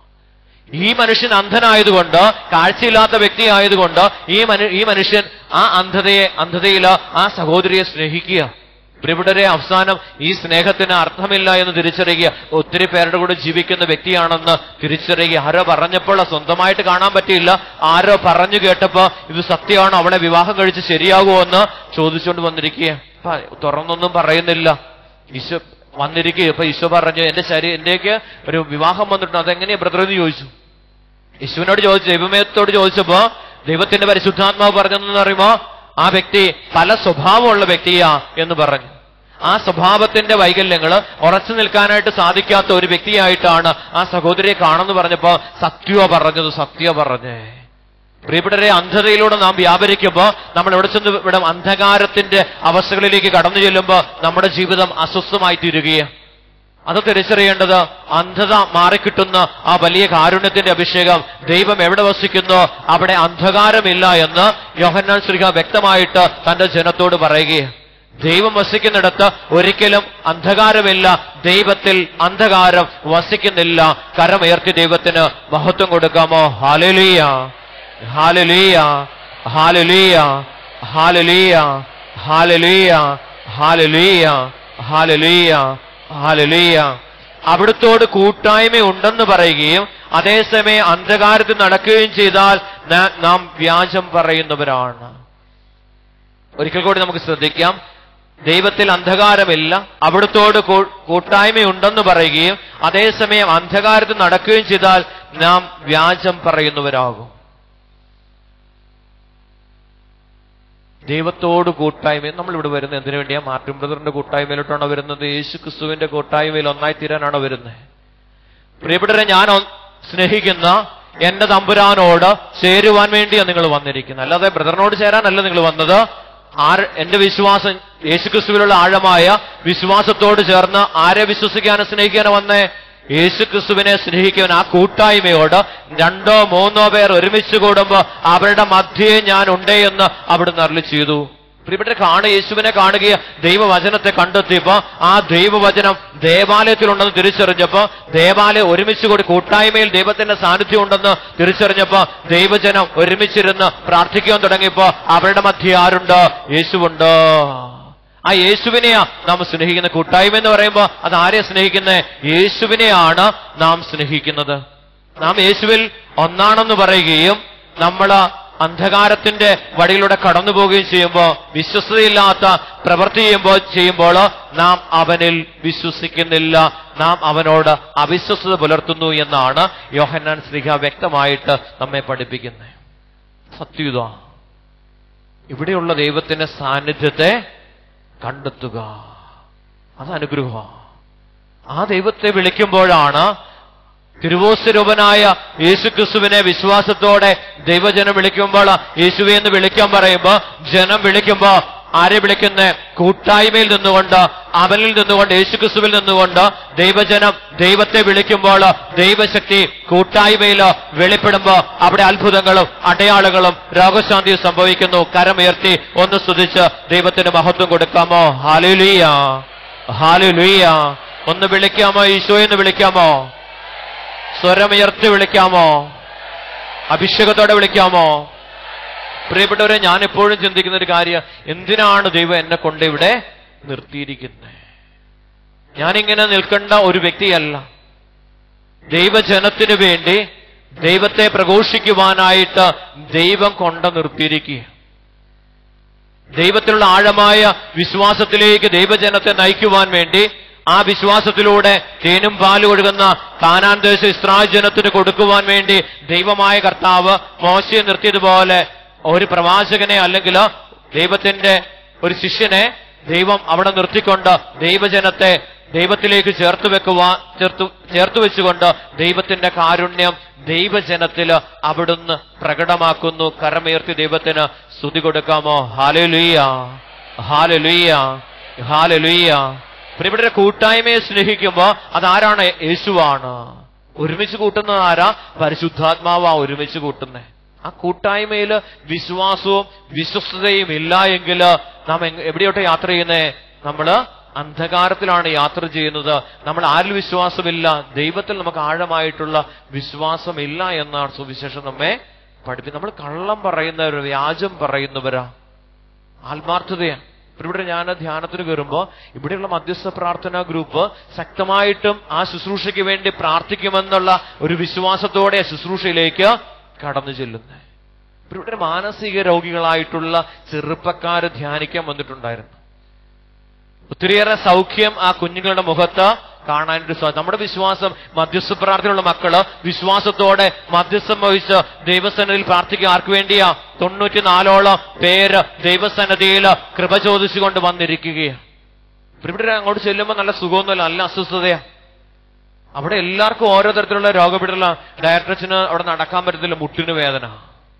ഈ മനുഷ്യൻ അന്ധനായതുകൊണ്ട് കാഴ്ചയില്ലാത്ത വ്യക്തി ആയതുകൊണ്ട് ഈ മനു ഈ മനുഷ്യൻ ആ അന്ധതയെ അന്ധതയിൽ ആ സഹോദരിയെ സ്നേഹിക്കുക പ്രിയപ്പെട്ടവരെ അവസാനം ഈ സ്നേഹത്തിന് അർത്ഥമില്ല എന്ന് തിരിച്ചറിയുക ഒത്തിരി പേരുടെ കൂടെ ജീവിക്കുന്ന വ്യക്തിയാണെന്ന് തിരിച്ചറിയുക ആരോ പറഞ്ഞപ്പോൾ സ്വന്തമായിട്ട് കാണാൻ പറ്റിയില്ല ആരോ പറഞ്ഞു കേട്ടപ്പോ ഇത് സത്യമാണോ അവളെ വിവാഹം കഴിച്ച് ശരിയാകുമോ എന്ന് ചോദിച്ചുകൊണ്ട് വന്നിരിക്കുക അപ്പൊ തുറന്നൊന്നും പറയുന്നില്ല ഈശോ വന്നിരിക്കുക ഇപ്പൊ ഈശോ പറഞ്ഞു എന്റെ ശരീരം എന്റെയൊക്കെ ഒരു വിവാഹം വന്നിട്ടുണ്ട് അതെങ്ങനെയാ ബ്രദർ എന്ന് ചോദിച്ചു യേശുവിനോട് ചോദിച്ചു ദൈവമയത്തോട് ചോദിച്ചപ്പോ ദൈവത്തിന്റെ പരിശുദ്ധാത്മാവ് പറഞ്ഞെന്ന് അറിയുമോ ആ വ്യക്തി പല സ്വഭാവമുള്ള വ്യക്തിയാ എന്ന് പറഞ്ഞു ആ സ്വഭാവത്തിന്റെ വൈകല്യങ്ങൾ ഉറച്ചു നിൽക്കാനായിട്ട് സാധിക്കാത്ത ഒരു വ്യക്തിയായിട്ടാണ് ആ സഹോദരിയെ കാണുന്നു പറഞ്ഞപ്പോ സത്യോ പറഞ്ഞത് സത്യ പറഞ്ഞേ പ്രിയപ്പെട്ടവരെ അന്ധതയിലൂടെ നാം വ്യാപരിക്കുമ്പോൾ നമ്മൾ എവിടെ ചെന്ന് ഇവിടെ അന്ധകാരത്തിന്റെ അവസ്ഥകളിലേക്ക് കടന്നു ചെല്ലുമ്പോൾ നമ്മുടെ ജീവിതം അസ്വസ്ഥമായി തീരുകയാണ് അത് തിരിച്ചറിയേണ്ടത് അന്ധത മാറിക്കിട്ടുന്ന ആ വലിയ കാരുണ്യത്തിന്റെ അഭിഷേകം ദൈവം എവിടെ വസിക്കുന്നോ അവിടെ അന്ധകാരമില്ല എന്ന് യോഹന്നാൻ ശ്രീക വ്യക്തമായിട്ട് തന്റെ ജനത്തോട് പറയുകയാണ് ദൈവം വസിക്കുന്നിടത്ത് ഒരിക്കലും അന്ധകാരമില്ല ദൈവത്തിൽ അന്ധകാരം വസിക്കുന്നില്ല കരമുയർത്തി ദൈവത്തിന് മഹത്വം കൊടുക്കാമോ ഹാലലിയ ഹാലലിയ ഹാലലിയ ഹാലലിയ ഹാലലിയ ഹാലലിയ ഹാലലിയ ഹാലലിയ അവിടുത്തോട് കൂട്ടായ്മ ഉണ്ടെന്ന് പറയുകയും അതേസമയം അന്ധകാരത്തിൽ നടക്കുകയും ചെയ്താൽ ന- നാം വ്യാജം പറയുന്നവരാണ് ഒരിക്കൽ കൂടി നമുക്ക് ശ്രദ്ധിക്കാം ദൈവത്തിൽ അന്ധകാരമില്ല അവിടുത്തോട് കൂ- കൂട്ടായ്മയുണ്ടെന്ന് പറയുകയും അതേസമയം അന്ധകാരത്തിൽ നടക്കുകയും ചെയ്താൽ നാം വ്യാജം പറയുന്നവരാകും ദൈവത്തോട് കൂട്ടായ്മ നമ്മൾ ഇവിടെ വരുന്നത് എന്തിനു വേണ്ടിയാ മാർട്ടിൻ ബ്രദറിന്റെ കൂട്ടായ്മയിലോട്ടാണോ വരുന്നത് യേശു ക്രിസ്തുവിന്റെ കൂട്ടായ്മയിൽ ഒന്നായി തീരാനാണോ വരുന്നത് പ്രിയപ്പെട്ടവരെ ഞാൻ ഒ- സ്നേഹിക്കുന്ന എന്റെ തമ്പുരാനോട് ചേരുവാൻ വേണ്ടിയാണ് നിങ്ങൾ വന്നിരിക്കുന്നത് അല്ലാതെ ബ്രദറിനോട് ചേരാനല്ല നിങ്ങൾ വന്നത് ആര് എന്റെ വിശ്വാസം യേശുക്രിസ്തുവിലുള്ള ആഴമായ വിശ്വാസത്തോട് ചേർന്ന് ആരെ വിശ്വസിക്കാനും സ്നേഹിക്കാനും വന്നേ യേശുക്രിസ്തുവിനെ സ്നേഹിക്കുവാൻ ആ കൂട്ടായ്മയോട് രണ്ടോ മൂന്നോ പേർ ഒരുമിച്ച് കൂടുമ്പോ അവരുടെ മധ്യേ ഞാൻ ഉണ്ടേ എന്ന് അവിടുന്ന് അരളി ചെയ്തു പ്രിയപ്പെട്ട കാണുക യേശുവിനെ കാണുകയും ദൈവവചനത്തെ കണ്ടെത്തിയപ്പോ ആ ദൈവവചനം ദേവാലയത്തിലുണ്ടെന്ന് തിരിച്ചറിഞ്ഞപ്പോ ദേവാലയം ഒരുമിച്ച് കൂടി കൂട്ടായ്മയിൽ ദൈവത്തിന്റെ സാന്നിധ്യം ഉണ്ടെന്ന് തിരിച്ചറിഞ്ഞപ്പോ ദൈവജനം ഒരുമിച്ചിരുന്ന് പ്രാർത്ഥിക്കാൻ തുടങ്ങിയപ്പോ അവരുടെ മധ്യ ആരുണ്ട് യേശുവുണ്ട് ആ യേശുവിനെയാ നാം സ്നേഹിക്കുന്ന കൂട്ടായ്മ എന്ന് പറയുമ്പോൾ അത് ആരെയാ സ്നേഹിക്കുന്നത് യേശുവിനെയാണ് നാം സ്നേഹിക്കുന്നത് നാം യേശുവിൽ ഒന്നാണെന്ന് പറയുകയും നമ്മൾ അന്ധകാരത്തിന്റെ വഴിയിലൂടെ കടന്നു പോവുകയും ചെയ്യുമ്പോൾ വിശ്വസതയില്ലാത്ത പ്രവൃത്തി ചെയ്യുമ്പോൾ ചെയ്യുമ്പോൾ നാം അവനിൽ വിശ്വസിക്കുന്നില്ല നാം അവനോട് അവിശ്വസത പുലർത്തുന്നു എന്നാണ് യോഹന്നാൻ ശ്രീഹ വ്യക്തമായിട്ട് നമ്മെ പഠിപ്പിക്കുന്നത് സത്യുത ഇവിടെയുള്ള ദൈവത്തിന്റെ സാന്നിധ്യത്തെ കണ്ടെത്തുക അത് അനുഗ്രഹ ആ ദൈവത്തെ വിളിക്കുമ്പോഴാണ് തിരുവോസ്വരൂപനായ യേശുക്രിസ്തുവിനെ വിശ്വാസത്തോടെ ദൈവജനം വിളിക്കുമ്പോൾ യേശുവെ എന്ന് വിളിക്കാൻ പറയുമ്പോ ജനം വിളിക്കുമ്പോ ആരെ വിളിക്കുന്ന കൂട്ടായ്മയിൽ നിന്നുകൊണ്ട് അവനിൽ നിന്നുകൊണ്ട് യേശുക്രിസ്തുവിൽ നിന്നുകൊണ്ട് ദൈവജനം ദൈവത്തെ വിളിക്കുമ്പോൾ ദൈവശക്തി കൂട്ടായ്മയിൽ വെളിപ്പെടുമ്പോ അവിടെ അത്ഭുതങ്ങളും അടയാളങ്ങളും രോഗശാന്തിയും സംഭവിക്കുന്നു കരമുയർത്തി ഒന്ന് സ്തുതിച്ച് ദൈവത്തിന് മഹത്വം കൊടുക്കാമോ ഹാലുലുയ്യ ഹാലുലുയ്യ ഒന്ന് വിളിക്കാമോ ഈശോ എന്ന് വിളിക്കാമോ സ്വരമുയർത്തി വിളിക്കാമോ അഭിഷേകത്തോടെ വിളിക്കാമോ പ്രിയപ്പെട്ടവരെ ഞാൻ എപ്പോഴും ചിന്തിക്കുന്ന ഒരു കാര്യം എന്തിനാണ് ദൈവം എന്നെ കൊണ്ട് ഇവിടെ നിർത്തിയിരിക്കുന്നത് ഞാനിങ്ങനെ നിൽക്കേണ്ട ഒരു വ്യക്തിയല്ല ദൈവജനത്തിനു വേണ്ടി ദൈവത്തെ പ്രഘോഷിക്കുവാനായിട്ട് ദൈവം കൊണ്ട് നിർത്തിയിരിക്കുക ദൈവത്തിലുള്ള ആഴമായ വിശ്വാസത്തിലേക്ക് ദൈവജനത്തെ നയിക്കുവാൻ വേണ്ടി ആ വിശ്വാസത്തിലൂടെ തേനും പാലും ഒഴുകുന്ന കാനാൻ ദേശ ഇസ്രായേൽ ജനത്തിന് കൊടുക്കുവാൻ വേണ്ടി ദൈവമായ കർത്താവ് മോശയെ നിർത്തിയതുപോലെ ഒരു പ്രവാചകനെ അല്ലെങ്കിൽ ദൈവത്തിന്റെ ഒരു ശിഷ്യനെ ദൈവം അവിടെ നിർത്തിക്കൊണ്ട് ദൈവജനത്തെ ദൈവത്തിലേക്ക് ചേർത്ത് വെക്കുവാൻ ചേർത്തു ചേർത്ത് വെച്ചുകൊണ്ട് ദൈവത്തിന്റെ കാരുണ്യം ദൈവജനത്തില് അവിടുന്ന് പ്രകടമാക്കുന്നു കരമുയർത്തി ദൈവത്തിന് സ്തുതി കൊടുക്കാമോ ഹാലലുയ്യ ഹാലലുയ്യ ഹാലലുയ്യ പ്രിയപ്പെട്ട കൂട്ടായ്മയെ സ്നേഹിക്കുമ്പോ അതാരാണ് യേശുവാണ് ഒരുമിച്ച് കൂട്ടുന്നത് ആരാ പരിശുദ്ധാത്മാവാ ഒരുമിച്ച് കൂട്ടുന്നത് ആ കൂട്ടായ്മയിൽ വിശ്വാസവും വിശ്വസ്തതയും ഇല്ല എങ്കിൽ നാം എങ് എവിടെയോട്ടെ യാത്ര ചെയ്യുന്നേ നമ്മള് അന്ധകാരത്തിലാണ് യാത്ര ചെയ്യുന്നത് നമ്മൾ ആരിൽ വിശ്വാസമില്ല ദൈവത്തിൽ നമുക്ക് ആഴമായിട്ടുള്ള വിശ്വാസമില്ല എന്നാണ് സുവിശേഷം നമ്മെ പഠിപ്പിക്കുന്നത് നമ്മൾ കള്ളം പറയുന്നവർ വ്യാജം പറയുന്നവരാ ആത്മാർത്ഥതയാണ് ഇപ്പൊ ഇവിടെ ഞാൻ ധ്യാനത്തിന് കയറുമ്പോൾ ഇവിടെയുള്ള മധ്യസ്ഥ പ്രാർത്ഥനാ ഗ്രൂപ്പ് ശക്തമായിട്ടും ആ ശുശ്രൂഷയ്ക്ക് വേണ്ടി പ്രാർത്ഥിക്കുമെന്നുള്ള ഒരു വിശ്വാസത്തോടെ ആ ശുശ്രൂഷയിലേക്ക് കടന്നു ചെല്ലുന്നത് ഇപ്പൊ ഇവിടെ മാനസിക രോഗികളായിട്ടുള്ള ചെറുപ്പക്കാര് ധ്യാനിക്കാൻ വന്നിട്ടുണ്ടായിരുന്നു ഒത്തിരിയേറെ സൗഖ്യം ആ കുഞ്ഞുങ്ങളുടെ മുഖത്ത് കാണാനായിട്ട് സാധിക്കും നമ്മുടെ വിശ്വാസം മധ്യസ്ഥ പ്രാർത്ഥനയുള്ള മക്കള് വിശ്വാസത്തോടെ മധ്യസ്ഥം വഹിച്ച് ദൈവസന്നിധിയിൽ പ്രാർത്ഥിക്കുക ആർക്ക് വേണ്ടിയാ തൊണ്ണൂറ്റിനാലോളം പേര് ദൈവസന്നിധിയിൽ കൃപ ചോദിച്ചുകൊണ്ട് വന്നിരിക്കുകയാണ് ഇവിടെ അങ്ങോട്ട് ചെല്ലുമ്പോൾ നല്ല സുഖമൊന്നുമല്ല നല്ല അസ്വസ്ഥതയാ അവിടെ എല്ലാവർക്കും ഓരോ തരത്തിലുള്ള രോഗപിടുള്ള ഡയറക്ടറച്ചിന് അവിടെ നടക്കാൻ പറ്റത്തില്ല മുട്ടിന് വേദന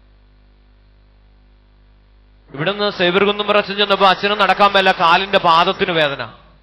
ഇവിടുന്ന് സേവർകുന്നും അച്ഛൻ ചെന്നപ്പോ അച്ഛനും നടക്കാൻ പറ്റില്ല കാലിന്റെ പാദത്തിന് വേദന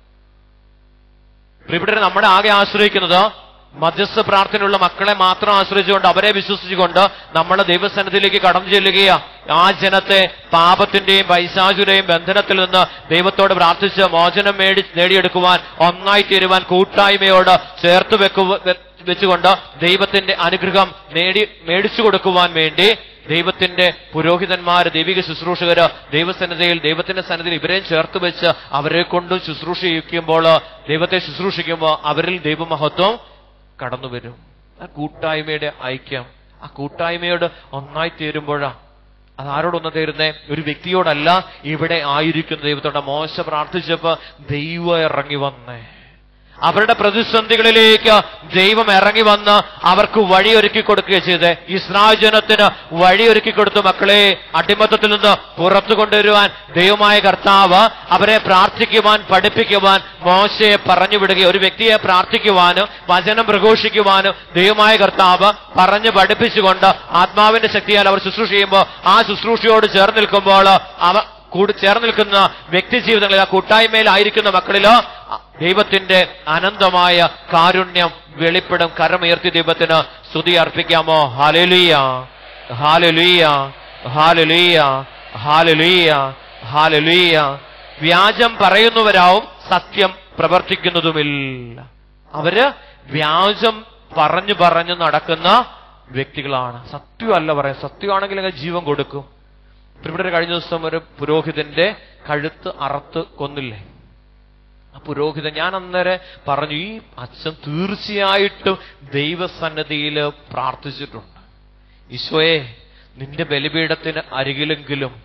ഇവിടെ നമ്മുടെ ആകെ ആശ്രയിക്കുന്നത് മധ്യസ്ഥ പ്രാർത്ഥനയുള്ള മക്കളെ മാത്രം ആശ്രയിച്ചുകൊണ്ട് അവരെ വിശ്വസിച്ചുകൊണ്ട് നമ്മൾ ദൈവസന്നിധിയിലേക്ക് കടന്നു ചെല്ലുകയാ ആ ജനത്തെ പാപത്തിന്റെയും പൈശാചുരെയും ബന്ധനത്തിൽ നിന്ന് ദൈവത്തോട് പ്രാർത്ഥിച്ച് മോചനം മേടി നേടിയെടുക്കുവാൻ ഒന്നായി തീരുവാൻ കൂട്ടായ്മയോട് ചേർത്ത് വെക്കു വെച്ചുകൊണ്ട് ദൈവത്തിന്റെ അനുഗ്രഹം നേടി മേടിച്ചു കൊടുക്കുവാൻ വേണ്ടി ദൈവത്തിന്റെ പുരോഹിതന്മാര് ദൈവിക ശുശ്രൂഷകര് ദൈവസന്നിധിയിൽ ദൈവത്തിന്റെ സന്നിധിയിൽ ഇവരെയും ചേർത്ത് വെച്ച് അവരെ കൊണ്ടും ശുശ്രൂഷ ചെയ്യിക്കുമ്പോൾ ദൈവത്തെ ശുശ്രൂഷിക്കുമ്പോൾ അവരിൽ ദൈവമഹത്വം കടന്നു വരും ആ കൂട്ടായ്മയുടെ ഐക്യം ആ കൂട്ടായ്മയോട് ഒന്നായി തീരുമ്പോഴാ അത് ആരോടൊന്ന് തീരുന്നേ ഒരു വ്യക്തിയോടല്ല ഇവിടെ ആയിരിക്കുന്ന ദൈവത്തോടെ മോശ പ്രാർത്ഥിച്ചപ്പോ ദൈവം ഇറങ്ങി വന്നേ അവരുടെ പ്രതിസന്ധികളിലേക്ക് ദൈവം ഇറങ്ങി വന്ന് അവർക്ക് വഴിയൊരുക്കി കൊടുക്കുക ചെയ്ത് ഇസ്രായേൽ ജനത്തിന് വഴിയൊരുക്കി കൊടുത്തു മക്കളെ അടിമത്തത്തിൽ നിന്ന് പുറത്തു കൊണ്ടുവരുവാൻ ദൈവമായ കർത്താവ് അവരെ പ്രാർത്ഥിക്കുവാൻ പഠിപ്പിക്കുവാൻ മോശയെ പറഞ്ഞു വിടുകയും ഒരു വ്യക്തിയെ പ്രാർത്ഥിക്കുവാനും വചനം പ്രഘോഷിക്കുവാനും ദൈവമായ കർത്താവ് പറഞ്ഞു പഠിപ്പിച്ചുകൊണ്ട് ആത്മാവിന്റെ ശക്തിയാൽ അവർ ശുശ്രൂഷ ചെയ്യുമ്പോൾ ആ ശുശ്രൂഷയോട് ചേർന്ന് നിൽക്കുമ്പോൾ അവ കൂടി ചേർന്ന് നിൽക്കുന്ന വ്യക്തി ജീവിതങ്ങളിൽ ആ കൂട്ടായ്മയിലായിരിക്കുന്ന മക്കളിലോ ദൈവത്തിന്റെ അനന്തമായ കാരുണ്യം വെളിപ്പെടും കരമുയർത്തി ദൈവത്തിന് സ്തുതി അർപ്പിക്കാമോ ഹാലലുയ ഹാലലുയ ഹാലലുയ ഹാലലുയ ഹാലലുയ വ്യാജം പറയുന്നവരാവും സത്യം പ്രവർത്തിക്കുന്നതുമില്ല അവര് വ്യാജം പറഞ്ഞു പറഞ്ഞു നടക്കുന്ന വ്യക്തികളാണ് സത്യമല്ല പറയാം സത്യമാണെങ്കിൽ അങ്ങ് ജീവൻ കൊടുക്കും ഇപ്പൊ ഇവിടെ ഒരു കഴിഞ്ഞ ദിവസം ഒരു പുരോഹിതന്റെ കഴുത്ത് അറുത്ത് കൊന്നില്ലേ ആ പുരോഹിതൻ ഞാൻ അന്നേരം പറഞ്ഞു ഈ അച്ഛൻ തീർച്ചയായിട്ടും ദൈവസന്നദ്ധിയിൽ പ്രാർത്ഥിച്ചിട്ടുണ്ട് ഈശോയെ നിന്റെ ബലിപീഠത്തിന് അരികിലെങ്കിലും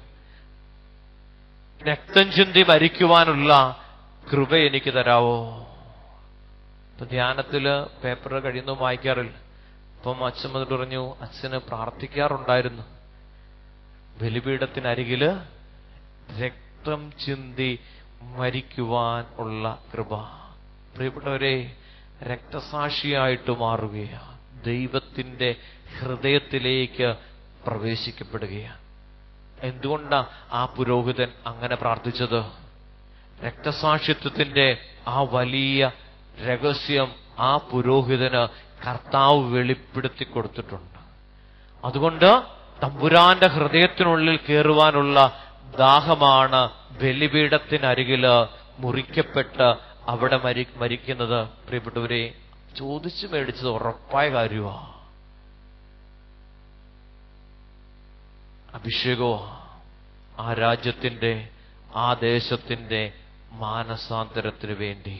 രക്തം ചിന്തി മരിക്കുവാനുള്ള കൃപ എനിക്ക് തരാവോ ഇപ്പൊ ധ്യാനത്തില് പേപ്പർ കഴിയുന്നു വായിക്കാറില്ല അപ്പം അച്ഛൻ വന്നിട്ട് പറഞ്ഞു അച്ഛന് പ്രാർത്ഥിക്കാറുണ്ടായിരുന്നു ബലിപീഠത്തിനരികില് രക്തം ചിന്തി മരിക്കുവാൻ ഉള്ള കൃപ പ്രിയപ്പെട്ടവരെ രക്തസാക്ഷിയായിട്ട് മാറുകയാണ് ദൈവത്തിന്റെ ഹൃദയത്തിലേക്ക് പ്രവേശിക്കപ്പെടുകയാണ് എന്തുകൊണ്ടാ ആ പുരോഹിതൻ അങ്ങനെ പ്രാർത്ഥിച്ചത് രക്തസാക്ഷിത്വത്തിന്റെ ആ വലിയ രഹസ്യം ആ പുരോഹിതന് കർത്താവ് വെളിപ്പെടുത്തി കൊടുത്തിട്ടുണ്ട് അതുകൊണ്ട് തമ്പുരാന്റെ ഹൃദയത്തിനുള്ളിൽ കയറുവാനുള്ള ദാഹമാണ് ബലിപീഠത്തിനരികില് മുറിക്കപ്പെട്ട് അവിടെ മരി മരിക്കുന്നത് പ്രിയപ്പെട്ടവരെ ചോദിച്ചു മേടിച്ചത് ഉറപ്പായ കാര്യമാ അഭിഷേകോ ആ രാജ്യത്തിന്റെ ആ ദേശത്തിന്റെ മാനസാന്തരത്തിന് വേണ്ടി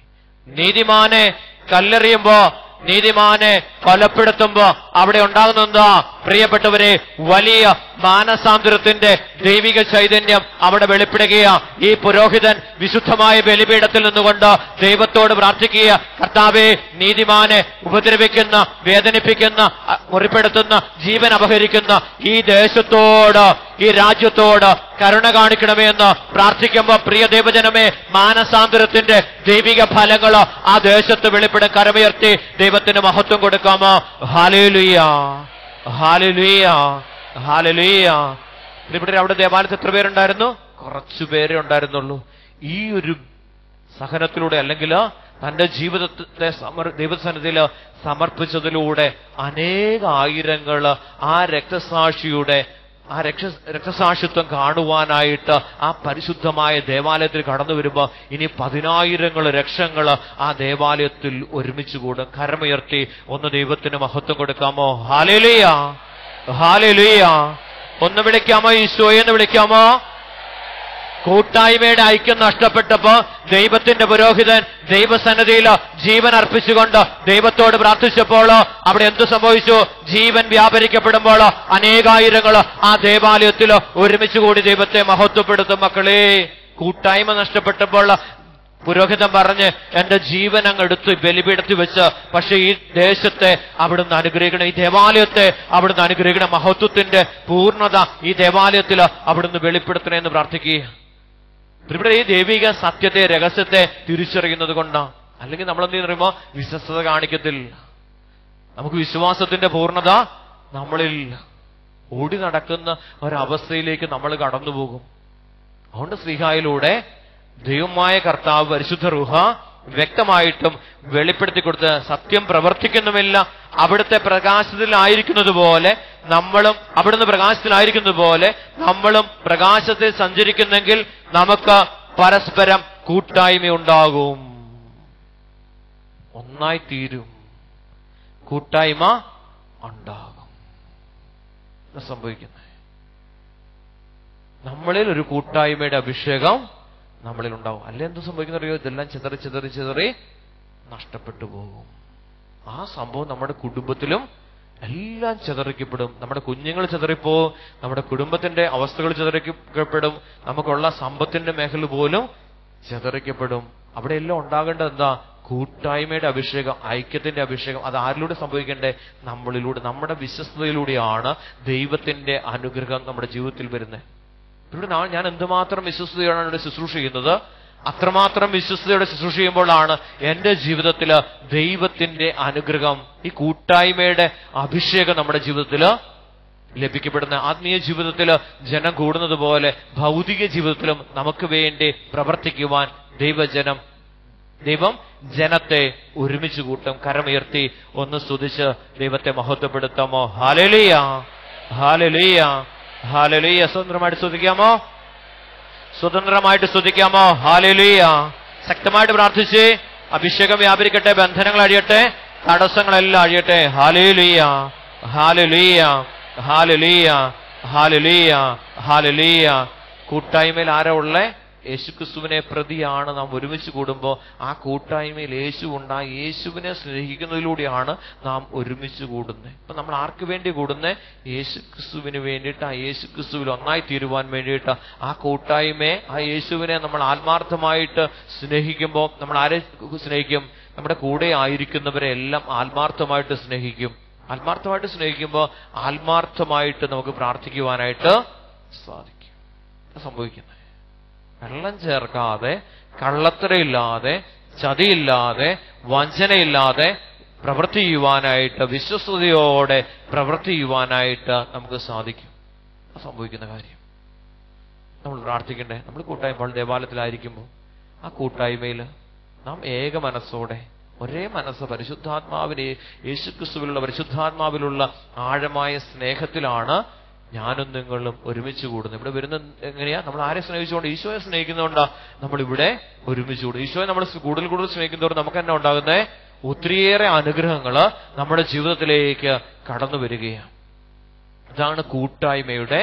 നീതിമാനെ കല്ലെറിയുമ്പോ നീതിമാനെ കൊലപ്പെടുത്തുമ്പോ അവിടെ ഉണ്ടാകുന്ന എന്താ പ്രിയപ്പെട്ടവരെ വലിയ മാനസാന്തരത്തിന്റെ ദൈവിക ചൈതന്യം അവിടെ വെളിപ്പെടുകയാ ഈ പുരോഹിതൻ വിശുദ്ധമായ ബലിപീഠത്തിൽ നിന്നുകൊണ്ട് ദൈവത്തോട് പ്രാർത്ഥിക്കുക കർത്താവെ നീതിമാനെ ഉപദ്രവിക്കുന്ന വേദനിപ്പിക്കുന്ന അ- മുറിപ്പെടുത്തുന്ന ജീവൻ അപഹരിക്കുന്ന ഈ ദേശത്തോട് ഈ രാജ്യത്തോട് കരുണ കാണിക്കണമേ എന്ന് പ്രാർത്ഥിക്കുമ്പോ പ്രിയ ദൈവജനമേ മാനസാന്തരത്തിന്റെ ദൈവിക ഫലങ്ങൾ ആ ദേശത്ത് വെളിപ്പെടും കരമുയർത്തി ദൈവത്തിന് മഹത്വം കൊടുക്കാമോ ഹാലേലുയ്യ ഹാലേലുയ്യ ഹാലേലുയ്യ ഇവിടെ അവിടെ ദേവാലയത്തിൽ എത്ര പേരുണ്ടായിരുന്നു കുറച്ചു പേരേ ഉണ്ടായിരുന്നുള്ളൂ ഈ ഒരു സഹനത്തിലൂടെ അല്ലെങ്കിൽ തന്റെ ജീവിതത്തെ സമർ ദൈവസന്നിധിയിൽ സമർപ്പിച്ചതിലൂടെ അനേക ആയിരങ്ങൾ ആ രക്തസാക്ഷിയുടെ ആ രക്ഷ രക്തസാക്ഷിത്വം കാണുവാനായിട്ട് ആ പരിശുദ്ധമായ ദേവാലയത്തിൽ കടന്നു വരുമ്പോൾ ഇനി പതിനായിരങ്ങൾ ലക്ഷങ്ങൾ ആ ദേവാലയത്തിൽ ഒരുമിച്ച് കൂടും കരമുയർത്തി ഒന്ന് ദൈവത്തിന് മഹത്വം കൊടുക്കാമോ ഹാലേലുയ ഹാലേലുയ ഒന്ന് വിളിക്കാമോ ഈശോയെന്ന് വിളിക്കാമോ കൂട്ടായ്മയുടെ ഐക്യം നഷ്ടപ്പെട്ടപ്പോ ദൈവത്തിന്റെ പുരോഹിതൻ ദൈവസന്നദ്ധിയിൽ ജീവൻ അർപ്പിച്ചുകൊണ്ട് ദൈവത്തോട് പ്രാർത്ഥിച്ചപ്പോൾ അവിടെ എന്തു സംഭവിച്ചു ജീവൻ വ്യാപരിക്കപ്പെടുമ്പോൾ അനേകായിരങ്ങൾ ആ ദേവാലയത്തിൽ ഒരുമിച്ച് കൂടി ദൈവത്തെ മഹത്വപ്പെടുത്തും മക്കളെ കൂട്ടായ്മ നഷ്ടപ്പെട്ടപ്പോൾ പുരോഹിതൻ പറഞ്ഞ് എന്റെ ജീവൻ അങ്ങ് എടുത്ത് ബലിപീഠത്തിൽ വെച്ച് പക്ഷെ ഈ ദേശത്തെ അവിടുന്ന് അനുഗ്രഹിക്കണം ഈ ദേവാലയത്തെ അവിടുന്ന് അനുഗ്രഹിക്കണം മഹത്വത്തിന്റെ പൂർണ്ണത ഈ ദേവാലയത്തിൽ അവിടുന്ന് വെളിപ്പെടുത്തണേ എന്ന് പ്രാർത്ഥിക്കുക ഇവിടെ ഈ ദൈവിക സത്യത്തെ രഹസ്യത്തെ തിരിച്ചറിയുന്നത് കൊണ്ടാണ് അല്ലെങ്കിൽ നമ്മൾ എന്ത് പറയുമ്പോ വിശ്വസ്തത കാണിക്കത്തില്ല നമുക്ക് വിശ്വാസത്തിന്റെ പൂർണ്ണത നമ്മളിൽ ഓടി നടക്കുന്ന ഒരവസ്ഥയിലേക്ക് നമ്മൾ കടന്നു പോകും അതുകൊണ്ട് ശ്രീഹായിലൂടെ ദൈവമായ കർത്താവ് പരിശുദ്ധ റുഹ വ്യക്തമായിട്ടും വെളിപ്പെടുത്തി കൊടുത്ത് സത്യം പ്രവർത്തിക്കുന്നുമില്ല അവിടുത്തെ പ്രകാശത്തിലായിരിക്കുന്നത് പോലെ നമ്മളും അവിടുന്ന് പ്രകാശത്തിലായിരിക്കുന്നത് പോലെ നമ്മളും പ്രകാശത്തിൽ സഞ്ചരിക്കുന്നെങ്കിൽ നമുക്ക് പരസ്പരം കൂട്ടായ്മ ഒന്നായി തീരും കൂട്ടായ്മ ഉണ്ടാകും എന്താ സംഭവിക്കുന്നത് നമ്മളിൽ ഒരു കൂട്ടായ്മയുടെ അഭിഷേകം നമ്മളിൽ ഉണ്ടാവും അല്ലെ എന്ത് സംഭവിക്കുന്ന അറിയോ ഇതെല്ലാം ചിതറി ചിതറി ചിതറി നഷ്ടപ്പെട്ടു പോകും ആ സംഭവം നമ്മുടെ കുടുംബത്തിലും എല്ലാം ചിതറിക്കപ്പെടും നമ്മുടെ കുഞ്ഞുങ്ങൾ ചിതറിപ്പോവും നമ്മുടെ കുടുംബത്തിന്റെ അവസ്ഥകൾ ചിതറിക്കപ്പെടും നമുക്കുള്ള സമ്പത്തിന്റെ മേഖല പോലും ചിതറിക്കപ്പെടും അവിടെ എല്ലാം ഉണ്ടാകേണ്ടത് എന്താ കൂട്ടായ്മയുടെ അഭിഷേകം ഐക്യത്തിന്റെ അഭിഷേകം അത് ആരിലൂടെ സംഭവിക്കണ്ടേ നമ്മളിലൂടെ നമ്മുടെ വിശ്വസ്തയിലൂടെയാണ് ദൈവത്തിന്റെ അനുഗ്രഹം നമ്മുടെ ജീവിതത്തിൽ വരുന്നത് ഇവിടെ നാ- ഞാൻ എന്തുമാത്രം വിശ്വസ്തയോടാണ് ഇവിടെ ശുശ്രൂഷ ചെയ്യുന്നത് അത്രമാത്രം വിശ്വസ്തയോടെ ശുശ്രൂഷ ചെയ്യുമ്പോഴാണ് എന്റെ ജീവിതത്തിൽ ദൈവത്തിന്റെ അനുഗ്രഹം ഈ കൂട്ടായ്മയുടെ അഭിഷേകം നമ്മുടെ ജീവിതത്തിൽ ലഭിക്കപ്പെടുന്ന ആത്മീയ ജീവിതത്തിൽ ജനം കൂടുന്നത് പോലെ ഭൗതിക ജീവിതത്തിലും നമുക്ക് വേണ്ടി പ്രവർത്തിക്കുവാൻ ദൈവജനം ദൈവം ജനത്തെ ഒരുമിച്ച് കൂട്ടും കരമുയർത്തി ഒന്ന് സ്തുതിച്ച് ദൈവത്തെ മഹത്വപ്പെടുത്താമോ ഹാലലിയ ഹാലലിയ ഹാലലിയ സ്വതന്ത്രമായിട്ട് സ്തുതിക്കാമോ സ്വതന്ത്രമായിട്ട് സ്തുതിക്കാമോ ഹാലലിയ ശക്തമായിട്ട് പ്രാർത്ഥിച്ച് അഭിഷേകം വ്യാപരിക്കട്ടെ ബന്ധനങ്ങൾ അഴിയട്ടെ തടസ്സങ്ങളെല്ലാം അഴിയട്ടെ ഹാലേലിയ ഹാലലിയ ഹാലലിയ ഹാലലിയ ഹാലലിയ കൂട്ടായ്മയിൽ ആരാ ഉള്ളേ യേശുക്രിസ്തുവിനെ പ്രതിയാണ് നാം ഒരുമിച്ച് കൂടുമ്പോൾ ആ കൂട്ടായ്മയിൽ യേശു ഉണ്ട് ആ യേശുവിനെ സ്നേഹിക്കുന്നതിലൂടെയാണ് നാം ഒരുമിച്ച് കൂടുന്നത് ഇപ്പൊ നമ്മൾ ആർക്ക് വേണ്ടി കൂടുന്നത് യേശുക്രിസ്തുവിന് വേണ്ടിയിട്ട് ആ യേശുക്രിസ്തുവിൽ ഒന്നായി തീരുവാൻ വേണ്ടിയിട്ട് ആ കൂട്ടായ്മയെ ആ യേശുവിനെ നമ്മൾ ആത്മാർത്ഥമായിട്ട് സ്നേഹിക്കുമ്പോൾ നമ്മൾ ആരെ സ്നേഹിക്കും നമ്മുടെ കൂടെ ആയിരിക്കുന്നവരെ എല്ലാം ആത്മാർത്ഥമായിട്ട് സ്നേഹിക്കും ആത്മാർത്ഥമായിട്ട് സ്നേഹിക്കുമ്പോൾ ആത്മാർത്ഥമായിട്ട് നമുക്ക് പ്രാർത്ഥിക്കുവാനായിട്ട് സാധിക്കും അത് സംഭവിക്കുന്നത് വെള്ളം ചേർക്കാതെ കള്ളത്തരയില്ലാതെ ചതിയില്ലാതെ വഞ്ചനയില്ലാതെ പ്രവൃത്തി ചെയ്യുവാനായിട്ട് വിശ്വസ്തയോടെ പ്രവൃത്തി ചെയ്യുവാനായിട്ട് നമുക്ക് സാധിക്കും അത് സംഭവിക്കുന്ന കാര്യം നമ്മൾ പ്രാർത്ഥിക്കണ്ടേ നമ്മൾ കൂട്ടായ്മ ദേവാലയത്തിലായിരിക്കുമ്പോൾ ആ കൂട്ടായ്മയിൽ നാം ഏക മനസ്സോടെ ഒരേ മനസ്സ് പരിശുദ്ധാത്മാവിനെ യേശുക്രിസ്തുവിലുള്ള പരിശുദ്ധാത്മാവിലുള്ള ആഴമായ സ്നേഹത്തിലാണ് ഞാനും നിങ്ങളും ഒരുമിച്ച് കൂടുന്നത് ഇവിടെ വരുന്ന എങ്ങനെയാ നമ്മൾ ആരെ സ്നേഹിച്ചുകൊണ്ട് ഈശോയെ സ്നേഹിക്കുന്നതുകൊണ്ടാ നമ്മൾ ഇവിടെ ഒരുമിച്ച് കൂടും ഈശോയെ നമ്മൾ കൂടുതൽ കൂടുതൽ സ്നേഹിക്കുന്നതോടെ നമുക്ക് തന്നെ ഉണ്ടാകുന്നത് ഒത്തിരിയേറെ അനുഗ്രഹങ്ങള് നമ്മുടെ ജീവിതത്തിലേക്ക് കടന്നു വരികയാണ് ഇതാണ് കൂട്ടായ്മയുടെ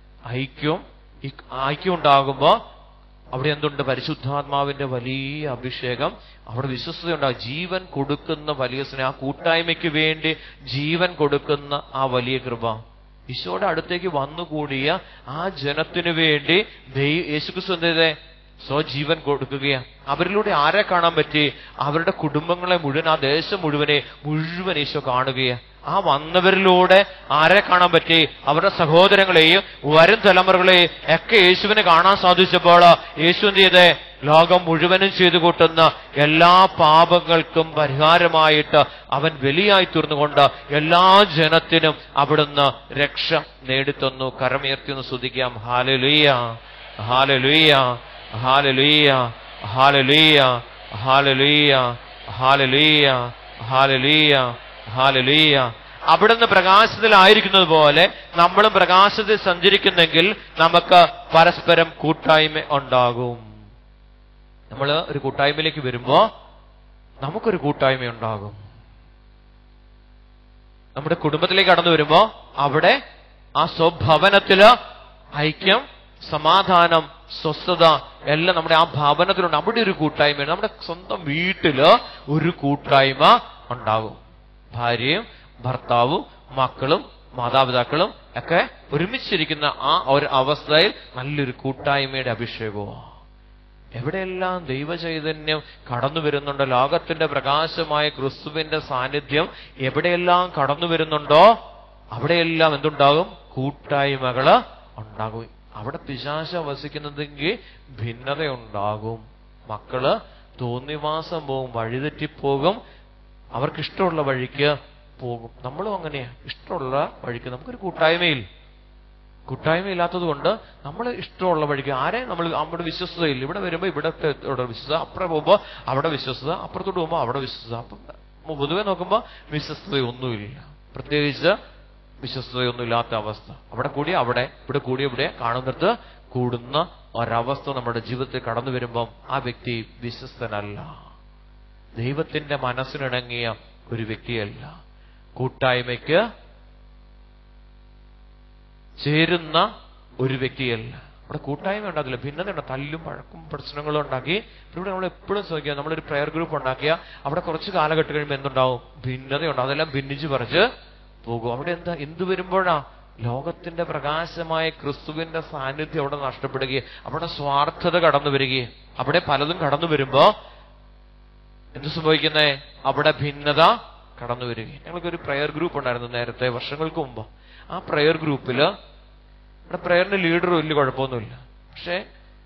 ഐക്യം ഈ ഐക്യം ഉണ്ടാകുമ്പോ അവിടെ എന്തുണ്ട് പരിശുദ്ധാത്മാവിന്റെ വലിയ അഭിഷേകം അവിടെ വിശ്വസ്തയുണ്ടാകും ജീവൻ കൊടുക്കുന്ന വലിയ സ്നേഹം ആ കൂട്ടായ്മയ്ക്ക് വേണ്ടി ജീവൻ കൊടുക്കുന്ന ആ വലിയ കൃപ ഈശോയുടെ അടുത്തേക്ക് വന്നുകൂടിയ ആ ജനത്തിനു വേണ്ടി ദൈ- യേശുക്രിസ്തു എന്ത് ചെയ്തേ സ്വജീവൻ കൊടുക്കുകയാണ് അവരിലൂടെ ആരെ കാണാൻ പറ്റി അവരുടെ കുടുംബങ്ങളെ മുഴുവൻ ആ ദേശം മുഴുവനെ മുഴുവൻ ഈശോ കാണുകയാണ് ആ വന്നവരിലൂടെ ആരെ കാണാൻ പറ്റി അവരുടെ സഹോദരങ്ങളെയും വരും തലമുറകളെയും ഒക്കെ യേശുവിനെ കാണാൻ സാധിച്ചപ്പോൾ യേശു എന്ത് ചെയ്തേ ലോകം മുഴുവനും ചെയ്തു കൂട്ടുന്ന എല്ലാ പാപങ്ങൾക്കും പരിഹാരമായിട്ട് അവൻ ബലിയായി തീർന്നുകൊണ്ട് എല്ലാ ജനത്തിനും അവിടുന്ന് രക്ഷ നേടിത്തന്നു കരമുയർത്തി ഒന്ന് സ്തുതിക്കാം ഹാലലുയ്യ ഹാലലുയ്യ ഹാലലുയ്യ ഹാലലുയ്യ ഹാലലുയ്യ ഹാലലുയ്യ ഹാലലുയ്യ ഹാലലുയ്യ അവിടുന്ന് പ്രകാശത്തിലായിരിക്കുന്നത് പോലെ നമ്മളും പ്രകാശത്തിൽ സഞ്ചരിക്കുന്നെങ്കിൽ നമുക്ക് പരസ്പരം കൂട്ടായ്മ ഉണ്ടാകും നമ്മൾ ഒരു കൂട്ടായ്മയിലേക്ക് വരുമ്പോ നമുക്കൊരു കൂട്ടായ്മ ഉണ്ടാകും നമ്മുടെ കുടുംബത്തിലേക്ക് കടന്നു വരുമ്പോ അവിടെ ആ സ്വഭവനത്തില് ഐക്യം സമാധാനം സ്വസ്ഥത എല്ലാം നമ്മുടെ ആ ഭവനത്തിലുണ്ട് അവിടെ ഒരു കൂട്ടായ്മയാണ് നമ്മുടെ സ്വന്തം വീട്ടില് ഒരു കൂട്ടായ്മ ഉണ്ടാകും ഭാര്യയും ഭർത്താവും മക്കളും മാതാപിതാക്കളും ഒക്കെ ഒരുമിച്ചിരിക്കുന്ന ആ ഒരു അവസ്ഥയിൽ നല്ലൊരു കൂട്ടായ്മയുടെ അഭിഷേകവും എവിടെയെല്ലാം ദൈവചൈതന്യം കടന്നു വരുന്നുണ്ടോ ലോകത്തിന്റെ പ്രകാശമായ ക്രിസ്തുവിന്റെ സാന്നിധ്യം എവിടെയെല്ലാം കടന്നു വരുന്നുണ്ടോ അവിടെയെല്ലാം എന്തുണ്ടാകും കൂട്ടായ്മകള് ഉണ്ടാകും അവിടെ പിശാശ വസിക്കുന്നതെങ്കിൽ ഭിന്നതയുണ്ടാകും മക്കള് തോന്നിവാസം പോകും വഴിതെറ്റിപ്പോകും അവർക്ക് ഇഷ്ടമുള്ള വഴിക്ക് പോകും നമ്മളും അങ്ങനെയാ ഇഷ്ടമുള്ള വഴിക്ക് നമുക്കൊരു കൂട്ടായ്മയിൽ കൂട്ടായ്മ ഇല്ലാത്തത് കൊണ്ട് നമ്മൾ ഇഷ്ടമുള്ള വഴിക്ക് ആരെ നമ്മൾ നമ്മുടെ വിശ്വസ്തയില്ല ഇവിടെ വരുമ്പോൾ ഇവിടെ ഇവിടെ വിശ്വസത അപ്പുറം പോകുമ്പോൾ അവിടെ വിശ്വസ്തത അപ്പുറത്തോട്ട് പോകുമ്പോൾ അവിടെ വിശ്വസ്തത അപ്പം പൊതുവെ നോക്കുമ്പോൾ വിശ്വസ്തതയൊന്നുമില്ല പ്രത്യേകിച്ച് വിശ്വസ്തതയൊന്നും ഇല്ലാത്ത അവസ്ഥ അവിടെ കൂടി അവിടെ ഇവിടെ കൂടി ഇവിടെ കാണുന്നിടത്ത് കൂടുന്ന ഒരവസ്ഥ നമ്മുടെ ജീവിതത്തിൽ കടന്നു വരുമ്പം ആ വ്യക്തി വിശ്വസ്തനല്ല ദൈവത്തിന്റെ മനസ്സിനിണങ്ങിയ ഒരു വ്യക്തിയല്ല കൂട്ടായ്മയ്ക്ക് ചേരുന്ന ഒരു വ്യക്തിയല്ല അവിടെ കൂട്ടായ്മ ഉണ്ടാക്കില്ല ഭിന്നത ഉണ്ട് തല്ലും പഴക്കും പ്രശ്നങ്ങളും ഉണ്ടാക്കി ഇവിടെ നമ്മൾ എപ്പോഴും ശ്രദ്ധിക്കുക നമ്മളൊരു പ്രയർ ഗ്രൂപ്പ് ഉണ്ടാക്കിയ അവിടെ കുറച്ച് കാലഘട്ടം കഴിയുമ്പോൾ എന്തുണ്ടാവും ഭിന്നതയുണ്ട് അതെല്ലാം ഭിന്നിച്ച് പറിച്ച് പോകും അവിടെ എന്താ എന്ത് വരുമ്പോഴാ ലോകത്തിന്റെ പ്രകാശമായ ക്രിസ്തുവിന്റെ സാന്നിധ്യം അവിടെ നഷ്ടപ്പെടുകയും അവിടെ സ്വാർത്ഥത കടന്നു വരികയും അവിടെ പലതും കടന്നു വരുമ്പോ എന്ത് സംഭവിക്കുന്നേ അവിടെ ഭിന്നത കടന്നു വരികയും ഞങ്ങൾക്കൊരു പ്രയർ ഗ്രൂപ്പ് ഉണ്ടായിരുന്നു നേരത്തെ വർഷങ്ങൾക്ക് മുമ്പ് ആ പ്രയർ ഗ്രൂപ്പില് അവിടെ പ്രയറിന് ലീഡർ വലിയ കുഴപ്പമൊന്നുമില്ല പക്ഷേ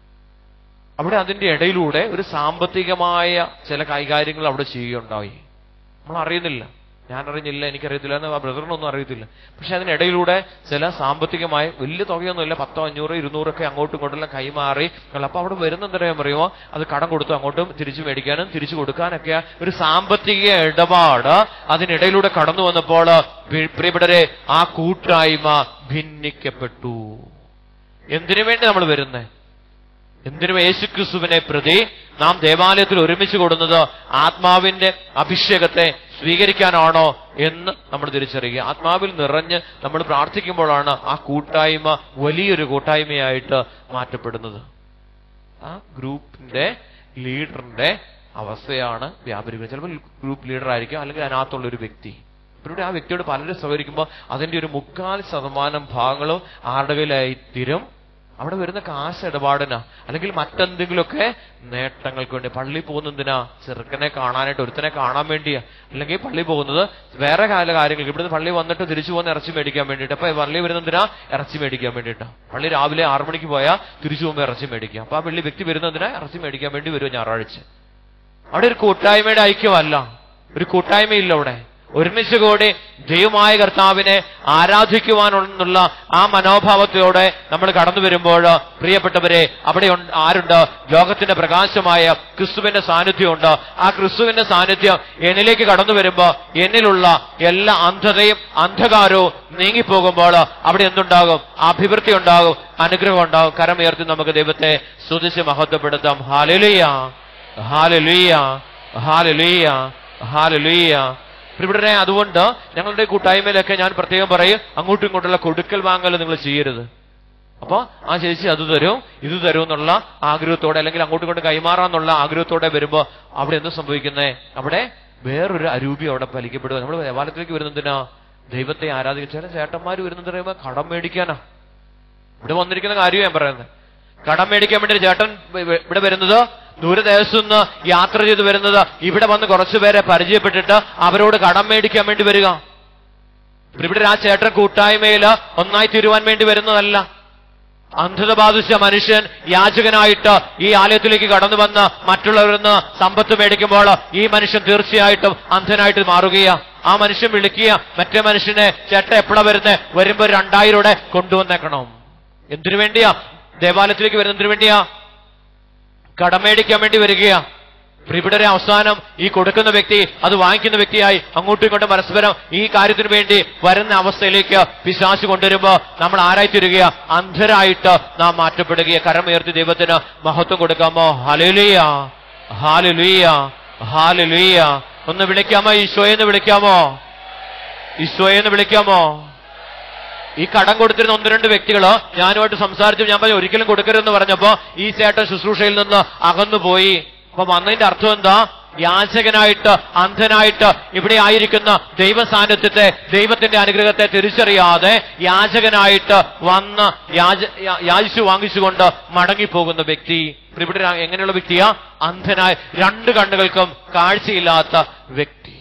അവിടെ അതിന്റെ ഇടയിലൂടെ ഒരു സാമ്പത്തികമായ ചില കൈകാര്യങ്ങൾ അവിടെ ചെയ്യുകയുണ്ടായി നമ്മൾ അറിയുന്നില്ല ഞാൻ അറിഞ്ഞില്ല എനിക്കറിയത്തില്ല എന്ന് ആ ബ്രദറിനൊന്നും അറിയത്തില്ല പക്ഷെ അതിനിടയിലൂടെ ചില സാമ്പത്തികമായ വലിയ തുകയൊന്നുമില്ല പത്തോ അഞ്ഞൂറോ ഇരുന്നൂറൊക്കെ അങ്ങോട്ടും ഇങ്ങോട്ടെല്ലാം കൈമാറി അപ്പൊ അവിടെ വരുന്ന എന്തറിയാൻ പറയുമോ അത് കടം കൊടുത്തു അങ്ങോട്ടും തിരിച്ചു മേടിക്കാനും തിരിച്ചു കൊടുക്കാനൊക്കെ ഒരു സാമ്പത്തിക ഇടപാട് അതിനിടയിലൂടെ കടന്നു വന്നപ്പോൾ പ്രി- പ്രിയപ്പെട്ടവരെ ആ കൂട്ടായ്മ ഭിന്നിക്കപ്പെട്ടു എന്തിനു വേണ്ടി നമ്മൾ വരുന്നേ എന്തിനും യേശുക്രിസ്തുവിനെ പ്രതി നാം ദേവാലയത്തിൽ ഒരുമിച്ച് കൊടുക്കുന്നത് ആത്മാവിന്റെ അഭിഷേകത്തെ സ്വീകരിക്കാനാണോ എന്ന് നമ്മൾ തിരിച്ചറിയുക ആത്മാവിൽ നിറഞ്ഞ് നമ്മൾ പ്രാർത്ഥിക്കുമ്പോഴാണ് ആ കൂട്ടായ്മ വലിയൊരു കൂട്ടായ്മയായിട്ട് മാറ്റപ്പെടുന്നത് ആ ഗ്രൂപ്പിന്റെ ലീഡറിന്റെ അവസ്ഥയാണ് വ്യാപരിക്കുന്നത് ചിലപ്പോൾ ഗ്രൂപ്പ് ലീഡർ ആയിരിക്കും അല്ലെങ്കിൽ അതിനകത്തുള്ള ഒരു വ്യക്തി ഇവരുടെ ആ വ്യക്തിയോട് പലരും സഹകരിക്കുമ്പോൾ അതിന്റെ ഒരു മുക്കാൽ ശതമാനം ഭാഗങ്ങളും ആരുടെ കയ്യിലായി തീരും അവിടെ വരുന്ന കാശ് ഇടപാടിനാ അല്ലെങ്കിൽ മറ്റെന്തെങ്കിലുമൊക്കെ നേട്ടങ്ങൾക്ക് വേണ്ടി പള്ളി പോകുന്നതിനാ ചെറുക്കനെ കാണാനായിട്ട് ഒരുത്തനെ കാണാൻ വേണ്ടിയാ അല്ലെങ്കിൽ പള്ളി പോകുന്നത് വേറെ കാല കാര്യങ്ങൾക്ക് ഇവിടുന്ന് പള്ളി വന്നിട്ട് തിരിച്ചു പോകുന്ന ഇറച്ചി മേടിക്കാൻ വേണ്ടിയിട്ട് അപ്പൊ പള്ളി വരുന്നതിനാ ഇറച്ചി മേടിക്കാൻ വേണ്ടിയിട്ടാ പള്ളി രാവിലെ ആറു മണിക്ക് പോയാൽ തിരിച്ചു പോകുമ്പോൾ ഇറച്ചി മേടിക്കാം അപ്പൊ ആ പള്ളി വ്യക്തി വരുന്നതിനാ ഇറച്ചി മേടിക്കാൻ വേണ്ടി വരും ഞായറാഴ്ച അവിടെ ഒരു കൂട്ടായ്മയുടെ ഐക്യമല്ല ഒരു കൂട്ടായ്മയില്ല അവിടെ ഒരുമിച്ച് കൂടി ദൈവമായ കർത്താവിനെ ആരാധിക്കുവാനുള്ള ആ മനോഭാവത്തോടെ നമ്മൾ കടന്നു വരുമ്പോൾ പ്രിയപ്പെട്ടവരെ അവിടെ ഉണ്ട്- ആരുണ്ട് ലോകത്തിന്റെ പ്രകാശമായ ക്രിസ്തുവിന്റെ സാന്നിധ്യമുണ്ട് ആ ക്രിസ്തുവിന്റെ സാന്നിധ്യം എന്നിലേക്ക് കടന്നു വരുമ്പോ എന്നിലുള്ള എല്ലാ അന്ധതയും അന്ധകാരവും നീങ്ങിപ്പോകുമ്പോൾ അവിടെ എന്തുണ്ടാകും അഭിവൃദ്ധി ഉണ്ടാകും അനുഗ്രഹം ഉണ്ടാകും കരമുയർത്തി നമുക്ക് ദൈവത്തെ സ്തുതിച്ച് മഹത്വപ്പെടുത്താം ഹാലലുയ ഹാലലുയ ഹാലലുയ ഹാലലുയ ഇവിടെ അതുകൊണ്ട് ഞങ്ങളുടെ കൂട്ടായ്മയിലൊക്കെ ഞാൻ പ്രത്യേകം പറയും അങ്ങോട്ടും ഇങ്ങോട്ടുള്ള കൊടുക്കൽ വാങ്ങൽ നിങ്ങൾ ചെയ്യരുത് അപ്പൊ ആ ചേച്ചി അത് തരും ഇത് തരും എന്നുള്ള ആഗ്രഹത്തോടെ അല്ലെങ്കിൽ അങ്ങോട്ടും ഇങ്ങോട്ടും കൈമാറാന്നുള്ള ആഗ്രഹത്തോടെ വരുമ്പോ അവിടെ എന്ത് സംഭവിക്കുന്നേ അവിടെ വേറൊരു അരൂപി അവിടെ ഫലിക്കപ്പെടുക നമ്മൾ ദേവാലയത്തിലേക്ക് വരുന്നതിനാ ദൈവത്തെ ആരാധിക്കുക ചില ചേട്ടന്മാർ വരുന്നത് പറയുമ്പോ കടം മേടിക്കാനാ ഇവിടെ വന്നിരിക്കുന്ന കാര്യം ഞാൻ പറയുന്നത് കടം മേടിക്കാൻ വേണ്ടി ഒരു ചേട്ടൻ വ- വ- ഇവിടെ വരുന്നത് ദൂരദേശത്തു നിന്ന് യാത്ര ചെയ്ത് വരുന്നത് ഇവിടെ വന്ന് കുറച്ചുപേരെ പരിചയപ്പെട്ടിട്ട് അവരോട് കടം മേടിക്കാൻ വേണ്ടി വരിക ഇവിടെ ആ ചേട്ടൻ കൂട്ടായ്മയിൽ ഒന്നായി തീരുവാൻ വേണ്ടി വരുന്നതല്ല അന്ധത ബാധിച്ച മനുഷ്യൻ യാചകനായിട്ട് ഈ ആലയത്തിലേക്ക് കടന്നു വന്ന് മറ്റുള്ളവരിൽ നിന്ന് സമ്പത്ത് മേടിക്കുമ്പോൾ ഈ മനുഷ്യൻ തീർച്ചയായിട്ടും അന്ധനായിട്ട് മാറുകയാ ആ മനുഷ്യൻ വിളിക്കുക മറ്റേ മനുഷ്യനെ ചേട്ട എപ്പോഴാ വരുന്നേ വരുമ്പോ രണ്ടായിരം രൂടെ കൊണ്ടുവന്നേക്കണം എന്തിനു വേണ്ടിയാ ദേവാലയത്തിലേക്ക് വരുന്നതിന് വേണ്ടിയാ കടമേടിക്കാൻ വേണ്ടി വരികയാ പ്രിപിടരെ അവസാനം ഈ കൊടുക്കുന്ന വ്യക്തി അത് വാങ്ങിക്കുന്ന വ്യക്തിയായി അങ്ങോട്ടും ഇങ്ങോട്ടും പരസ്പരം ഈ കാര്യത്തിന് വേണ്ടി വരുന്ന അവസ്ഥയിലേക്ക് പിശാശ് കൊണ്ടുവരുമ്പോ നമ്മൾ ആരായിത്തീരുകയാ അന്ധരായിട്ട് നാം മാറ്റപ്പെടുകയാ കരമുയർത്തി ദൈവത്തിന് മഹത്വം കൊടുക്കാമോ ഹലുലിയ ഹാലുലിയ ഹാലുലിയ ഒന്ന് വിളിക്കാമോ ഈശോയെന്ന് വിളിക്കാമോ ഈശോയെന്ന് വിളിക്കാമോ ഈ കടം കൊടുത്തിരുന്ന ഒന്ന് രണ്ട് വ്യക്തികള് ഞാനുമായിട്ട് സംസാരിച്ചു ഞാൻ പറഞ്ഞു ഒരിക്കലും കൊടുക്കരുതെന്ന് പറഞ്ഞപ്പോ ഈ ചേട്ടൻ ശുശ്രൂഷയിൽ നിന്ന് അകന്നുപോയി അപ്പൊ വന്നതിന്റെ അർത്ഥം എന്താ യാചകനായിട്ട് അന്ധനായിട്ട് ഇവിടെ ആയിരിക്കുന്ന ദൈവ സാന്നിധ്യത്തെ ദൈവത്തിന്റെ അനുഗ്രഹത്തെ തിരിച്ചറിയാതെ യാചകനായിട്ട് വന്ന് യാച യാ- യാചിച്ചു വാങ്ങിച്ചുകൊണ്ട് മടങ്ങിപ്പോകുന്ന വ്യക്തി ഇവിടെ എങ്ങനെയുള്ള വ്യക്തിയാ അന്ധനായ രണ്ട് കണ്ണുകൾക്കും കാഴ്ചയില്ലാത്ത വ്യക്തി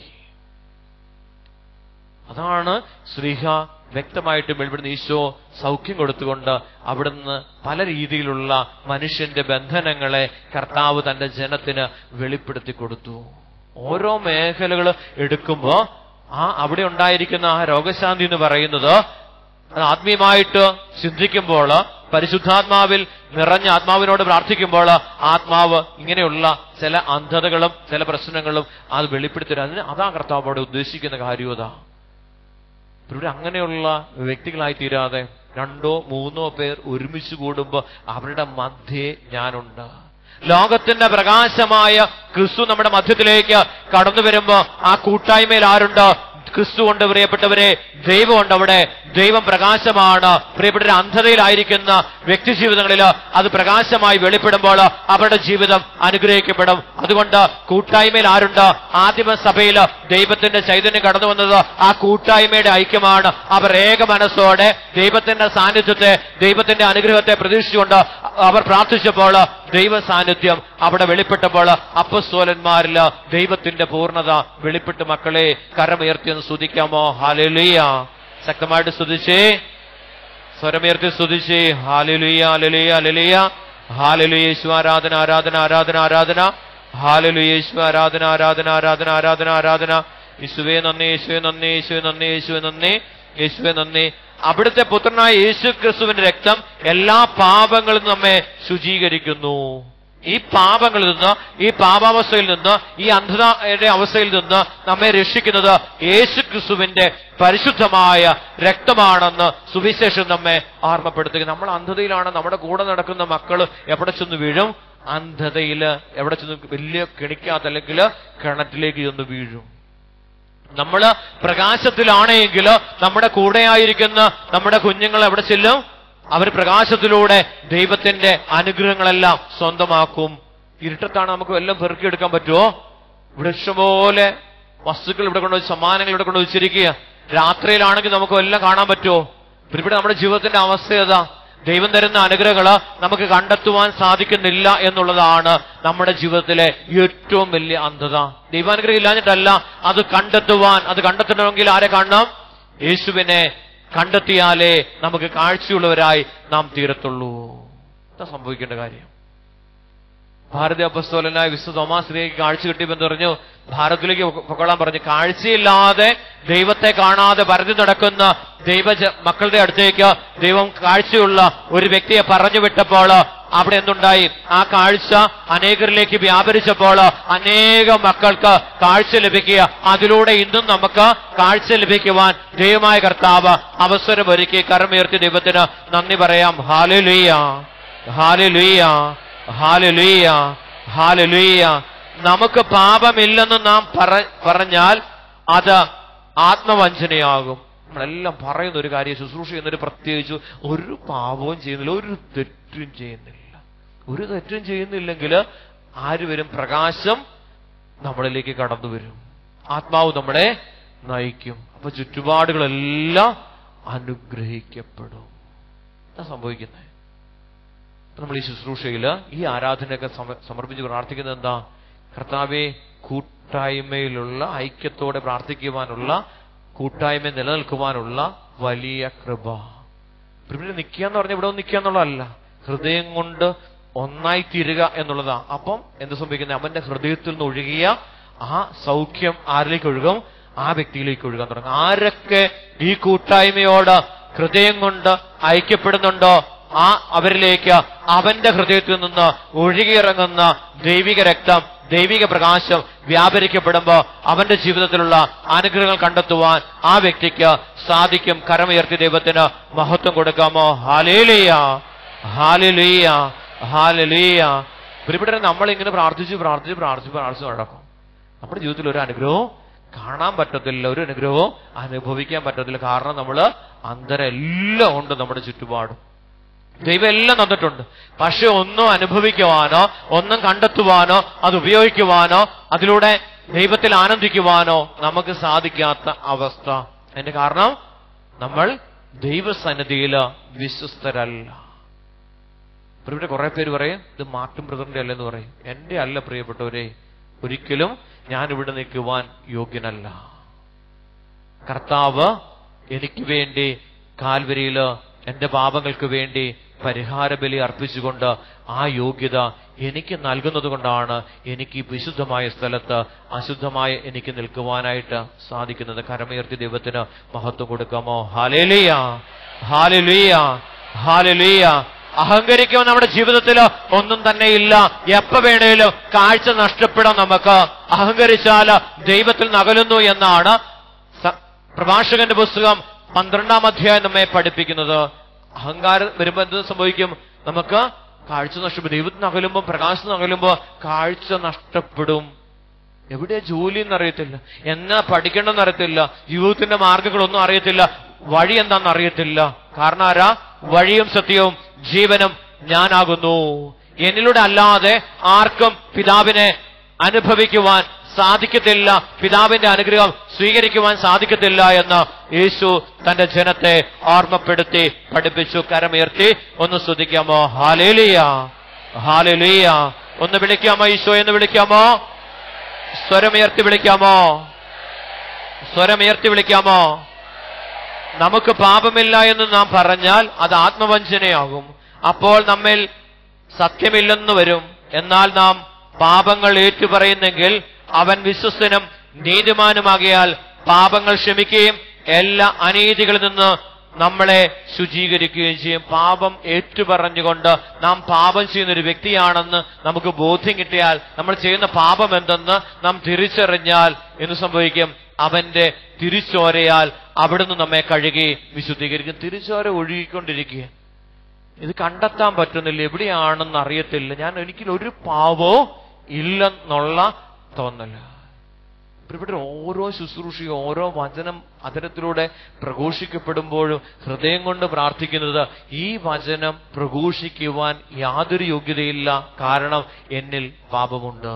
അതാണ് ശ്രീഹ വ്യക്തമായിട്ട് വെളിപ്പെടുന്ന ഈശോ സൗഖ്യം കൊടുത്തുകൊണ്ട് അവിടുന്ന് പല രീതിയിലുള്ള മനുഷ്യന്റെ ബന്ധനങ്ങളെ കർത്താവ് തന്റെ ജനത്തിന് വെളിപ്പെടുത്തി കൊടുത്തു ഓരോ മേഖലകൾ എടുക്കുമ്പോ ആ അവിടെ ഉണ്ടായിരിക്കുന്ന ആ രോഗശാന്തി എന്ന് പറയുന്നത് അത് ആത്മീയമായിട്ട് ചിന്തിക്കുമ്പോൾ പരിശുദ്ധാത്മാവിൽ നിറഞ്ഞ ആത്മാവിനോട് പ്രാർത്ഥിക്കുമ്പോൾ ആത്മാവ് ഇങ്ങനെയുള്ള ചില അന്ധതകളും ചില പ്രശ്നങ്ങളും അത് വെളിപ്പെടുത്തി തരും. അതിന് അതാ കർത്താവ് അവിടെ ഉദ്ദേശിക്കുന്ന കാര്യത ഇവിടെ അങ്ങനെയുള്ള വ്യക്തികളായി തീരാതെ രണ്ടോ മൂന്നോ പേർ ഒരുമിച്ച് കൂടുമ്പോൾ അവരുടെ മധ്യേ ഞാനുണ്ട് ലോകത്തിന്റെ പ്രകാശമായ ക്രിസ്തു നമ്മുടെ മധ്യത്തിലേക്ക് കടന്നു വരുമ്പോ ആ കൂട്ടായ്മയിൽ ആരുണ്ട് ക്രിസ്തു കൊണ്ട് പ്രിയപ്പെട്ടവരെ ദൈവമുണ്ട് അവിടെ ദൈവം പ്രകാശമാണ് പ്രിയപ്പെട്ട അന്ധതയിലായിരിക്കുന്ന വ്യക്തി ജീവിതങ്ങളിൽ അത് പ്രകാശമായി വെളിപ്പെടുമ്പോൾ അവരുടെ ജീവിതം അനുഗ്രഹിക്കപ്പെടും അതുകൊണ്ട് കൂട്ടായ്മയിൽ ആരുണ്ട് ആദിമ സഭയിൽ ദൈവത്തിന്റെ ചൈതന്യം കടന്നു വന്നത് ആ കൂട്ടായ്മയുടെ ഐക്യമാണ് അവർ ഏക മനസ്സോടെ ദൈവത്തിന്റെ സാന്നിധ്യത്തെ ദൈവത്തിന്റെ അനുഗ്രഹത്തെ പ്രതീക്ഷിച്ചുകൊണ്ട് അവർ പ്രാർത്ഥിച്ചപ്പോൾ ദൈവ സാന്നിധ്യം അവിടെ വെളിപ്പെട്ടപ്പോൾ അപ്പസ്തോലന്മാരിൽ ദൈവത്തിന്റെ പൂർണ്ണത വെളിപ്പെട്ട് മക്കളെ കരമുയർത്തിയെന്ന് സ്തുതിക്കാമോ ഹാലലിയ ശക്തമായിട്ട് സ്തുതിച്ചേ സ്വരമുയർത്തി സ്തുതിച്ചേ ഹാലലുയ അലലിയ അലലിയ ഹാലലുയ യേശു ആരാധന ആരാധന ആരാധന ആരാധന ഹാലലുയ യേശു ആരാധന ആരാധന ആരാധന ആരാധന ആരാധന യേശുവേ നന്ദി യേശുവേ നന്ദി യേശുവേ നന്ദി യേശുവേ നന്ദി യേശുവേ നന്ദി അവിടുത്തെ പുത്രനായ യേശു ക്രിസ്തുവിന്റെ രക്തം എല്ലാ പാപങ്ങളും നമ്മെ ശുചീകരിക്കുന്നു ഈ പാപങ്ങളിൽ നിന്ന് ഈ പാപാവസ്ഥയിൽ നിന്ന് ഈ അന്ധതയുടെ അവസ്ഥയിൽ നിന്ന് നമ്മെ രക്ഷിക്കുന്നത് യേശു ക്രിസ്തുവിന്റെ പരിശുദ്ധമായ രക്തമാണെന്ന് സുവിശേഷം നമ്മെ ഓർമ്മപ്പെടുത്തുക നമ്മൾ അന്ധതയിലാണ് നമ്മുടെ കൂടെ നടക്കുന്ന മക്കൾ എവിടെ ചെന്ന് വീഴും അന്ധതയില് എവിടെ ചെന്ന് വലിയ കെണിക്കാത്ത അല്ലെങ്കിൽ കിണറ്റിലേക്ക് ചെന്ന് വീഴും നമ്മൾ പ്രകാശത്തിലാണെങ്കിൽ നമ്മുടെ കൂടെയായിരിക്കുന്ന നമ്മുടെ കുഞ്ഞുങ്ങൾ എവിടെ ചെല്ലും അവർ പ്രകാശത്തിലൂടെ ദൈവത്തിന്റെ അനുഗ്രഹങ്ങളെല്ലാം സ്വന്തമാക്കും ഇരുട്ടത്താണ് നമുക്ക് വല്ലതും പെറുക്കിയെടുക്കാൻ പറ്റുമോ ഇവിടെ ഇഷ്ടംപോലെ വസ്തുക്കൾ ഇവിടെ കൊണ്ടുവച്ച് സമ്മാനങ്ങൾ ഇവിടെ കൊണ്ട് വെച്ചിരിക്കുക രാത്രിയിലാണെങ്കിൽ നമുക്ക് വല്ലതും കാണാൻ പറ്റുമോ ഇവിടെ നമ്മുടെ ജീവിതത്തിന്റെ അവസ്ഥ ഏതാ ദൈവം തരുന്ന അനുഗ്രഹങ്ങള് നമുക്ക് കണ്ടെത്തുവാൻ സാധിക്കുന്നില്ല എന്നുള്ളതാണ് നമ്മുടെ ജീവിതത്തിലെ ഏറ്റവും വലിയ അന്ധത ദൈവാനുഗ്രഹം ഇല്ലാഞ്ഞിട്ടല്ല അത് കണ്ടെത്തുവാൻ അത് കണ്ടെത്തണമെങ്കിൽ ആരെ കാണണം യേശുവിനെ കണ്ടെത്തിയാലേ നമുക്ക് കാഴ്ചയുള്ളവരായി നാം തീരത്തുള്ളൂ എന്താ സംഭവിക്കേണ്ട കാര്യം ഭാരതീയ അപ്പസ്തോലനായ വിശുദ്ധ തോമാസിലേക്ക് കാഴ്ച കിട്ടിയപ്പോൾ പറഞ്ഞു ഭാരതത്തിലേക്ക് പൊക്കോളാൻ പറഞ്ഞു കാഴ്ചയില്ലാതെ ദൈവത്തെ കാണാതെ പരതി നടക്കുന്ന ദൈവ മക്കളുടെ അടുത്തേക്ക് ദൈവം കാഴ്ചയുള്ള ഒരു വ്യക്തിയെ പറഞ്ഞു വിട്ടപ്പോൾ അവിടെ എന്തുണ്ടായി ആ കാഴ്ച അനേകരിലേക്ക് വ്യാപരിച്ചപ്പോൾ അനേകം മക്കൾക്ക് കാഴ്ച ലഭിക്കുക അതിലൂടെ ഇന്നും നമുക്ക് കാഴ്ച ലഭിക്കുവാൻ ദൈവമായ കർത്താവ് അവസരമൊരുക്കി കരമുയർത്തി ദൈവത്തിന് നന്ദി പറയാം ഹാലുലുയ്യ ഹാലുലുയ്യ ഹാലുലുയ്യ ഹാലുലുയ്യ നമുക്ക് പാപമില്ലെന്ന് നാം പറ- പറഞ്ഞാൽ അത് ആത്മവഞ്ചനയാകും നമ്മളെല്ലാം പറയുന്ന ഒരു കാര്യം ശുശ്രൂഷ ചെയ്യുന്നൊരു പ്രത്യേകിച്ച് ഒരു പാപവും ചെയ്യുന്നില്ല ഒരു തെറ്റും ചെയ്യുന്നില്ല ഒരു തെറ്റും ചെയ്യുന്നില്ലെങ്കിൽ ആര് വരും പ്രകാശം നമ്മളിലേക്ക് കടന്നു വരും ആത്മാവ് നമ്മളെ നയിക്കും അപ്പൊ ചുറ്റുപാടുകളെല്ലാം അനുഗ്രഹിക്കപ്പെടും എന്താ സംഭവിക്കുന്നത് നമ്മൾ ഈ ശുശ്രൂഷയില് ഈ ആരാധനയൊക്കെ സമ- സമർപ്പിച്ച് പ്രാർത്ഥിക്കുന്നത് എന്താ കർത്താവെ കൂട്ടായ്മയിലുള്ള ഐക്യത്തോടെ പ്രാർത്ഥിക്കുവാനുള്ള കൂട്ടായ്മ നിലനിൽക്കുവാനുള്ള വലിയ കൃപ ഇവിടെ നിൽക്കുക എന്ന് പറഞ്ഞാൽ ഇവിടെ ഒന്ന് നിൽക്കുക എന്നുള്ളതല്ല ഹൃദയം കൊണ്ട് ഒന്നായി തീരുക എന്നുള്ളതാ അപ്പം എന്ത് സംഭവിക്കുന്നത് അവന്റെ ഹൃദയത്തിൽ നിന്ന് ഒഴുകിയ ആ സൗഖ്യം ആരിലേക്ക് ഒഴുകും ആ വ്യക്തിയിലേക്ക് ഒഴുകാൻ തുടങ്ങും ആരൊക്കെ ഈ കൂട്ടായ്മയോട് ഹൃദയം കൊണ്ട് ഐക്യപ്പെടുന്നുണ്ടോ ആ അവരിലേക്ക് അവന്റെ ഹൃദയത്തിൽ നിന്ന് ഒഴുകിയിറങ്ങുന്ന ദൈവിക രക്തം ദൈവിക പ്രകാശം വ്യാപരിക്കപ്പെടുമ്പോ അവന്റെ ജീവിതത്തിലുള്ള അനുഗ്രഹങ്ങൾ കണ്ടെത്തുവാൻ ആ വ്യക്തിക്ക് സാധിക്കും കരമുയർത്തി ദൈവത്തിന് മഹത്വം കൊടുക്കാമോ ഹാലേലിയ ഹാലലിയ ഹാലലിയ പ്രിയപ്പെട്ടവരെ നമ്മൾ ഇങ്ങനെ പ്രാർത്ഥിച്ച് പ്രാർത്ഥിച്ച് പ്രാർത്ഥിച്ച് പ്രാർത്ഥിച്ച് നടക്കും നമ്മുടെ ജീവിതത്തിൽ ഒരു അനുഗ്രഹവും കാണാൻ പറ്റത്തില്ല ഒരു അനുഗ്രഹവും അനുഭവിക്കാൻ പറ്റത്തില്ല കാരണം നമ്മൾ അന്തരെല്ലാം ഉണ്ട് നമ്മുടെ ചുറ്റുപാടും ദൈവം എല്ലാം തന്നിട്ടുണ്ട് പക്ഷെ ഒന്നും അനുഭവിക്കുവാനോ ഒന്നും കണ്ടെത്തുവാനോ അത് ഉപയോഗിക്കുവാനോ അതിലൂടെ ദൈവത്തിൽ ആനന്ദിക്കുവാനോ നമുക്ക് സാധിക്കാത്ത അവസ്ഥ അതിന്റെ കാരണം നമ്മൾ ദൈവസന്നിധിയിൽ വിശ്വസ്തരല്ല ഇവിടെ കുറെ പേര് പറയും ഇത് മാർട്ടിൻ ബ്രദറിന്റെ അല്ലെന്ന് പറയും എന്റെ അല്ല പ്രിയപ്പെട്ടവരെ ഒരിക്കലും ഞാൻ ഇവിടെ നിൽക്കുവാൻ യോഗ്യനല്ല കർത്താവ് എനിക്ക് വേണ്ടി കാൽവരിയില് എന്റെ പാപങ്ങൾക്ക് വേണ്ടി പരിഹാര ബലി അർപ്പിച്ചുകൊണ്ട് ആ യോഗ്യത എനിക്ക് നൽകുന്നത് കൊണ്ടാണ് എനിക്ക് ഈ വിശുദ്ധമായ സ്ഥലത്ത് അശുദ്ധമായ എനിക്ക് നിൽക്കുവാനായിട്ട് സാധിക്കുന്നത് കരമുയർത്തി ദൈവത്തിന് മഹത്വം കൊടുക്കാമോ ഹാലേലിയ ഹാലലുയ ഹാലലുയ അഹങ്കരിക്കുവാൻ നമ്മുടെ ജീവിതത്തിൽ ഒന്നും തന്നെ ഇല്ല എപ്പോ വേണേലും കാഴ്ച നഷ്ടപ്പെടാം നമുക്ക് അഹങ്കരിച്ചാൽ ദൈവത്തിൽ നകലുന്നു എന്നാണ് സ- പ്രഭാഷകന്റെ പുസ്തകം പന്ത്രണ്ടാം അധ്യായം നമ്മെ പഠിപ്പിക്കുന്നത് അഹങ്കാരം വരുമ്പോ എന്ത് സംഭവിക്കും നമുക്ക് കാഴ്ച നഷ്ടപ്പെടും ദൈവത്തിന് അകലുമ്പോ പ്രകാശം അകലുമ്പോ കാഴ്ച നഷ്ടപ്പെടും എവിടെ ജോലി എന്നറിയത്തില്ല എന്നാ പഠിക്കണമെന്ന് അറിയത്തില്ല ജീവിതത്തിന്റെ മാർഗങ്ങളൊന്നും അറിയത്തില്ല വഴി എന്താണെന്ന് അറിയത്തില്ല കാരണം ആരാ വഴിയും സത്യവും ജീവനും ഞാനാകുന്നു എന്നിലൂടെ അല്ലാതെ ആർക്കും പിതാവിനെ അനുഭവിക്കുവാൻ സാധിക്കത്തില്ല പിതാവിന്റെ അനുഗ്രഹം സ്വീകരിക്കുവാൻ സാധിക്കത്തില്ല എന്ന് യേശു തന്റെ ജനത്തെ ഓർമ്മപ്പെടുത്തി പഠിപ്പിച്ചു കരമുയർത്തി ഒന്ന് സ്തുതിക്കാമോ ഹാലേലിയ ഹാലേലിയ ഒന്ന് വിളിക്കാമോ ഈശോ എന്ന് വിളിക്കാമോ സ്വരമുയർത്തി വിളിക്കാമോ സ്വരമുയർത്തി വിളിക്കാമോ നമുക്ക് പാപമില്ല എന്ന് നാം പറഞ്ഞാൽ അത് ആത്മവഞ്ചനയാകും അപ്പോൾ നമ്മിൽ സത്യമില്ലെന്ന് വരും എന്നാൽ നാം പാപങ്ങൾ ഏറ്റുപറയുന്നെങ്കിൽ അവൻ വിശ്വസ്തനും നീതിമാനുമാകിയാൽ പാപങ്ങൾ ക്ഷമിക്കുകയും എല്ലാ അനീതികളിൽ നിന്ന് നമ്മളെ ശുചീകരിക്കുകയും ചെയ്യും പാപം ഏറ്റുപറഞ്ഞുകൊണ്ട് നാം പാപം ചെയ്യുന്ന ഒരു വ്യക്തിയാണെന്ന് നമുക്ക് ബോധ്യം കിട്ടിയാൽ നമ്മൾ ചെയ്യുന്ന പാപം എന്തെന്ന് നാം തിരിച്ചറിഞ്ഞാൽ എന്ത് സംഭവിക്കും അവന്റെ തിരിച്ചോരയാൽ അവിടുന്ന് നമ്മെ കഴുകി വിശുദ്ധീകരിക്കും തിരിച്ചോര ഒഴുകിക്കൊണ്ടിരിക്കുക ഇത് കണ്ടെത്താൻ പറ്റുന്നില്ല എവിടെയാണെന്ന് അറിയത്തില്ല ഞാൻ ഒരിക്കലും ഒരു പാവോ ഇല്ലെന്നുള്ള തോന്നല ഇവിടെ ഓരോ ശുശ്രൂഷയും ഓരോ വചനം അതരത്തിലൂടെ പ്രഘോഷിക്കപ്പെടുമ്പോഴും ഹൃദയം കൊണ്ട് പ്രാർത്ഥിക്കുന്നത് ഈ വചനം പ്രഘോഷിക്കുവാൻ യാതൊരു യോഗ്യതയില്ല കാരണം എന്നിൽ പാപമുണ്ട്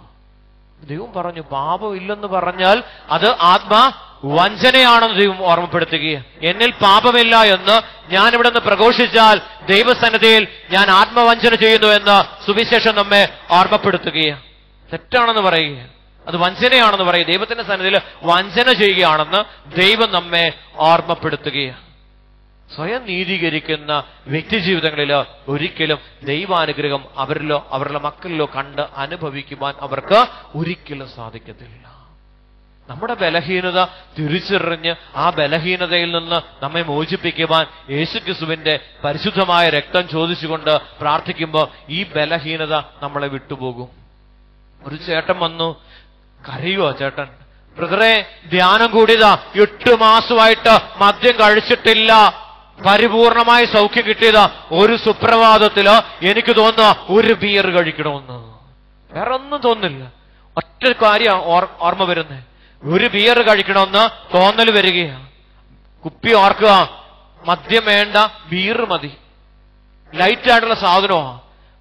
ദൈവം പറഞ്ഞു പാപം ഇല്ലെന്ന് പറഞ്ഞാൽ അത് ആത്മാ വഞ്ചനയാണെന്ന് ദൈവം ഓർമ്മപ്പെടുത്തുകയാണ് എന്നിൽ പാപമില്ല എന്ന് ഞാൻ ഇവിടെ നിന്ന് പ്രഘോഷിച്ചാൽ ദൈവസന്നദ്ധയിൽ ഞാൻ ആത്മവഞ്ചന ചെയ്യുന്നു എന്ന് സുവിശേഷം നമ്മെ ഓർമ്മപ്പെടുത്തുകയാണ് തെറ്റാണെന്ന് പറയുക അത് വഞ്ചനയാണെന്ന് പറയും ദൈവത്തിന്റെ സന്നിധിയിൽ വഞ്ചന ചെയ്യുകയാണെന്ന് ദൈവം നമ്മെ ഓർമ്മപ്പെടുത്തുകയാണ് സ്വയം നീതീകരിക്കുന്ന വ്യക്തി ജീവിതങ്ങളിൽ ഒരിക്കലും ദൈവാനുഗ്രഹം അവരിലോ അവരുടെ മക്കളിലോ കണ്ട് അനുഭവിക്കുവാൻ അവർക്ക് ഒരിക്കലും സാധിക്കത്തില്ല നമ്മുടെ ബലഹീനത തിരിച്ചറിഞ്ഞ് ആ ബലഹീനതയിൽ നിന്ന് നമ്മെ മോചിപ്പിക്കുവാൻ യേശുക്രിസ്തുവിന്റെ പരിശുദ്ധമായ രക്തം ചോദിച്ചുകൊണ്ട് പ്രാർത്ഥിക്കുമ്പോൾ ഈ ബലഹീനത നമ്മളെ വിട്ടുപോകും ഒരു ചേട്ടൻ വന്നു കരയുവോ ചേട്ടൻ ബ്രദറെ ധ്യാനം കൂടിയതാ എട്ട് മാസമായിട്ട് മദ്യം കഴിച്ചിട്ടില്ല പരിപൂർണമായി സൗഖ്യം കിട്ടിയതാ ഒരു സുപ്രഭാതത്തില് എനിക്ക് തോന്നുക ഒരു ബിയർ കഴിക്കണമെന്ന് വേറെ ഒന്നും തോന്നില്ല ഒറ്റ കാര്യം ഓർമ്മ വരുന്നേ ഒരു ബിയർ കഴിക്കണമെന്ന് തോന്നൽ വരികയാണ് കുപ്പി ഓർക്കുക മദ്യം വേണ്ട ബിയർ മതി ലൈറ്റ് ആയിട്ടുള്ള സാധനമാണ്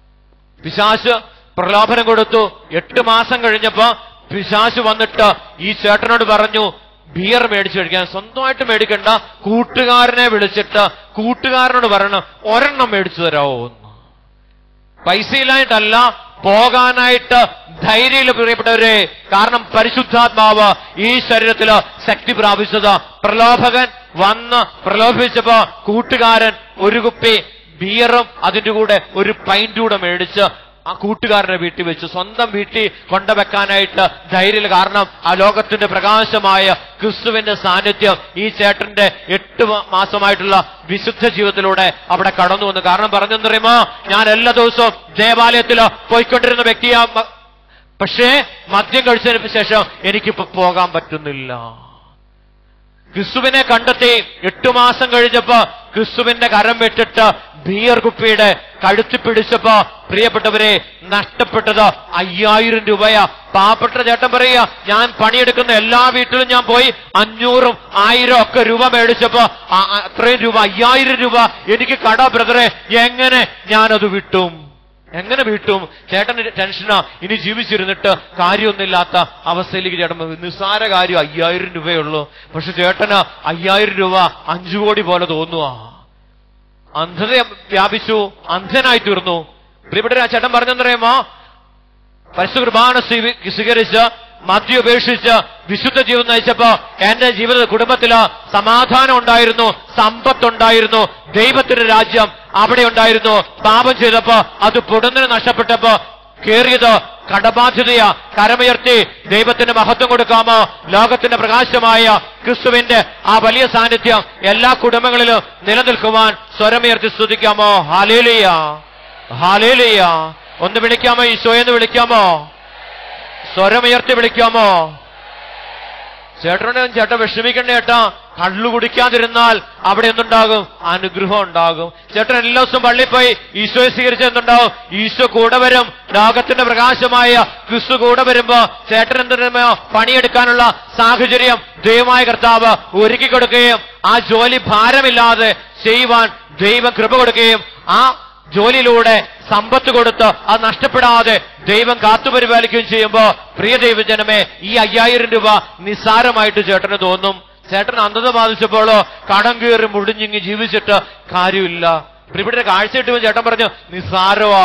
പിശാശ് പ്രലോഭനം കൊടുത്തു എട്ട് മാസം കഴിഞ്ഞപ്പോ പിശാശ് വന്നിട്ട് ഈ ചേട്ടനോട് പറഞ്ഞു ബിയർ മേടിച്ചു കഴിക്കാൻ സ്വന്തമായിട്ട് മേടിക്കണ്ട കൂട്ടുകാരനെ വിളിച്ചിട്ട് കൂട്ടുകാരനോട് പറയണം ഒരെണ്ണം മേടിച്ചു തരാമോ എന്ന് പൈസയിലായിട്ടല്ല പോകാനായിട്ട് ധൈര്യയിൽ പ്രിയപ്പെട്ടവരെ കാരണം പരിശുദ്ധാത്മാവ് ഈ ശരീരത്തില് ശക്തി പ്രാപിച്ചത് പ്രലോഭകൻ വന്ന് പ്രലോഭിച്ചപ്പോ കൂട്ടുകാരൻ ഒരു കുപ്പി ബിയറും അതിന്റെ കൂടെ ഒരു പൈൻ്റ് കൂടെ മേടിച്ച് ആ കൂട്ടുകാരനെ വീട്ടിൽ വെച്ചു സ്വന്തം വീട്ടിൽ കൊണ്ടുവെക്കാനായിട്ട് ധൈര്യം കാരണം ആ ലോകത്തിന്റെ പ്രകാശമായ ക്രിസ്തുവിന്റെ സാന്നിധ്യം ഈ ചേട്ടന്റെ എട്ട് മാസമായിട്ടുള്ള വിശുദ്ധ ജീവിതത്തിലൂടെ അവിടെ കടന്നു വന്നു കാരണം പറഞ്ഞെന്നറിയുമോ ഞാൻ എല്ലാ ദിവസവും ദേവാലയത്തിൽ പോയിക്കൊണ്ടിരുന്ന വ്യക്തിയാ പക്ഷേ മദ്യം കഴിച്ചതിന് ശേഷം എനിക്കിപ്പോ പോകാൻ പറ്റുന്നില്ല ക്രിസ്തുവിനെ കണ്ടെത്തി എട്ടു മാസം കഴിഞ്ഞപ്പോ ക്രിസ്തുവിന്റെ കരം വിട്ടിട്ട് ബിയർ കുപ്പിയുടെ കഴുത്തി പിടിച്ചപ്പോ പ്രിയപ്പെട്ടവരെ നഷ്ടപ്പെട്ടത് അയ്യായിരം രൂപയാ പാവപ്പെട്ട ചേട്ടൻ പറയുക ഞാൻ പണിയെടുക്കുന്ന എല്ലാ വീട്ടിലും ഞാൻ പോയി അഞ്ഞൂറും ആയിരം ഒക്കെ രൂപ മേടിച്ചപ്പോ അത്രയും രൂപ അയ്യായിരം രൂപ എനിക്ക് കട ബ്രദറെ എങ്ങനെ ഞാനത് വിട്ടും എങ്ങനെ വീട്ടും ചേട്ടന് ടെൻഷനാ ഇനി ജീവിച്ചിരുന്നിട്ട് കാര്യമൊന്നുമില്ലാത്ത അവസ്ഥയിലേക്ക് ചേട്ടൻ നിസ്സാര കാര്യം അയ്യായിരം രൂപയുള്ളൂ പക്ഷെ ചേട്ടന് അയ്യായിരം രൂപ അഞ്ചു കോടി പോലെ തോന്നുക അന്ധത വ്യാപിച്ചു അന്ധനായി തീർന്നു പ്രിയപ്പെട്ട ചേട്ടൻ പറഞ്ഞെന്നറിയുമോ പരിശുദ്ധ കുർബാന സ്വീകരിച്ച് മദ്യ ഉപേക്ഷിച്ച് വിശുദ്ധ ജീവിതം നയിച്ചപ്പോ എന്റെ ജീവിത കുടുംബത്തില് സമാധാനം ഉണ്ടായിരുന്നു സമ്പത്തുണ്ടായിരുന്നു ദൈവത്തിന്റെ രാജ്യം അവിടെ ഉണ്ടായിരുന്നു പാപം ചെയ്തപ്പോ അത് പൊടുന്നിന് നഷ്ടപ്പെട്ടപ്പോ കേറിയത് കടബാധ്യതയാ കരമുയർത്തി ദൈവത്തിന് മഹത്വം കൊടുക്കാമോ ലോകത്തിന്റെ പ്രകാശമായ ക്രിസ്തുവിന്റെ ആ വലിയ സാന്നിധ്യം എല്ലാ കുടുംബങ്ങളിലും നിലനിൽക്കുവാൻ സ്വരമുയർത്തി സ്തുതിക്കാമോ ഹാലേലിയ ഹാലേലിയ ഒന്ന് വിളിക്കാമോ ഈശോയെന്ന് വിളിക്കാമോ സ്വരമുയർത്തി വിളിക്കാമോ ചേട്ടനോട് ചേട്ടൻ വിഷമിക്കണ്ട ചേട്ടാ കള്ളു കുടിക്കാതിരുന്നാൽ അവിടെ എന്തുണ്ടാകും അനുഗ്രഹം ഉണ്ടാകും ചേട്ടൻ എല്ലാ ദിവസവും പള്ളിയിൽ പോയി ഈശോയെ സ്വീകരിച്ച എന്തുണ്ടാവും ഈശോ കൂടെ വരും ലോകത്തിന്റെ പ്രകാശമായ ക്രിസ്തു കൂടെ വരുമ്പോ ചേട്ടൻ എന്തിനോ പണിയെടുക്കാനുള്ള സാഹചര്യം ദൈവമായ കർത്താവ് ഒരുക്കി കൊടുക്കുകയും ആ ജോലി ഭാരമില്ലാതെ ചെയ്യുവാൻ ദൈവം കൃപ കൊടുക്കുകയും ആ ജോലിയിലൂടെ സമ്പത്ത് കൊടുത്ത് അത് നഷ്ടപ്പെടാതെ ദൈവം കാത്തുപരിപാലിക്കുകയും ചെയ്യുമ്പോ പ്രിയ ദൈവജനമേ ഈ അയ്യായിരം രൂപ നിസ്സാരമായിട്ട് ചേട്ടന് തോന്നും ചേട്ടൻ അന്ധത ബാധിച്ചപ്പോഴോ കടം കയറി മുടിഞ്ഞിങ്ങി ജീവിച്ചിട്ട് കാര്യമില്ല ഇവിടെ കാഴ്ച കിട്ടുമ്പോൾ ചേട്ടൻ പറഞ്ഞു നിസ്സാരവാ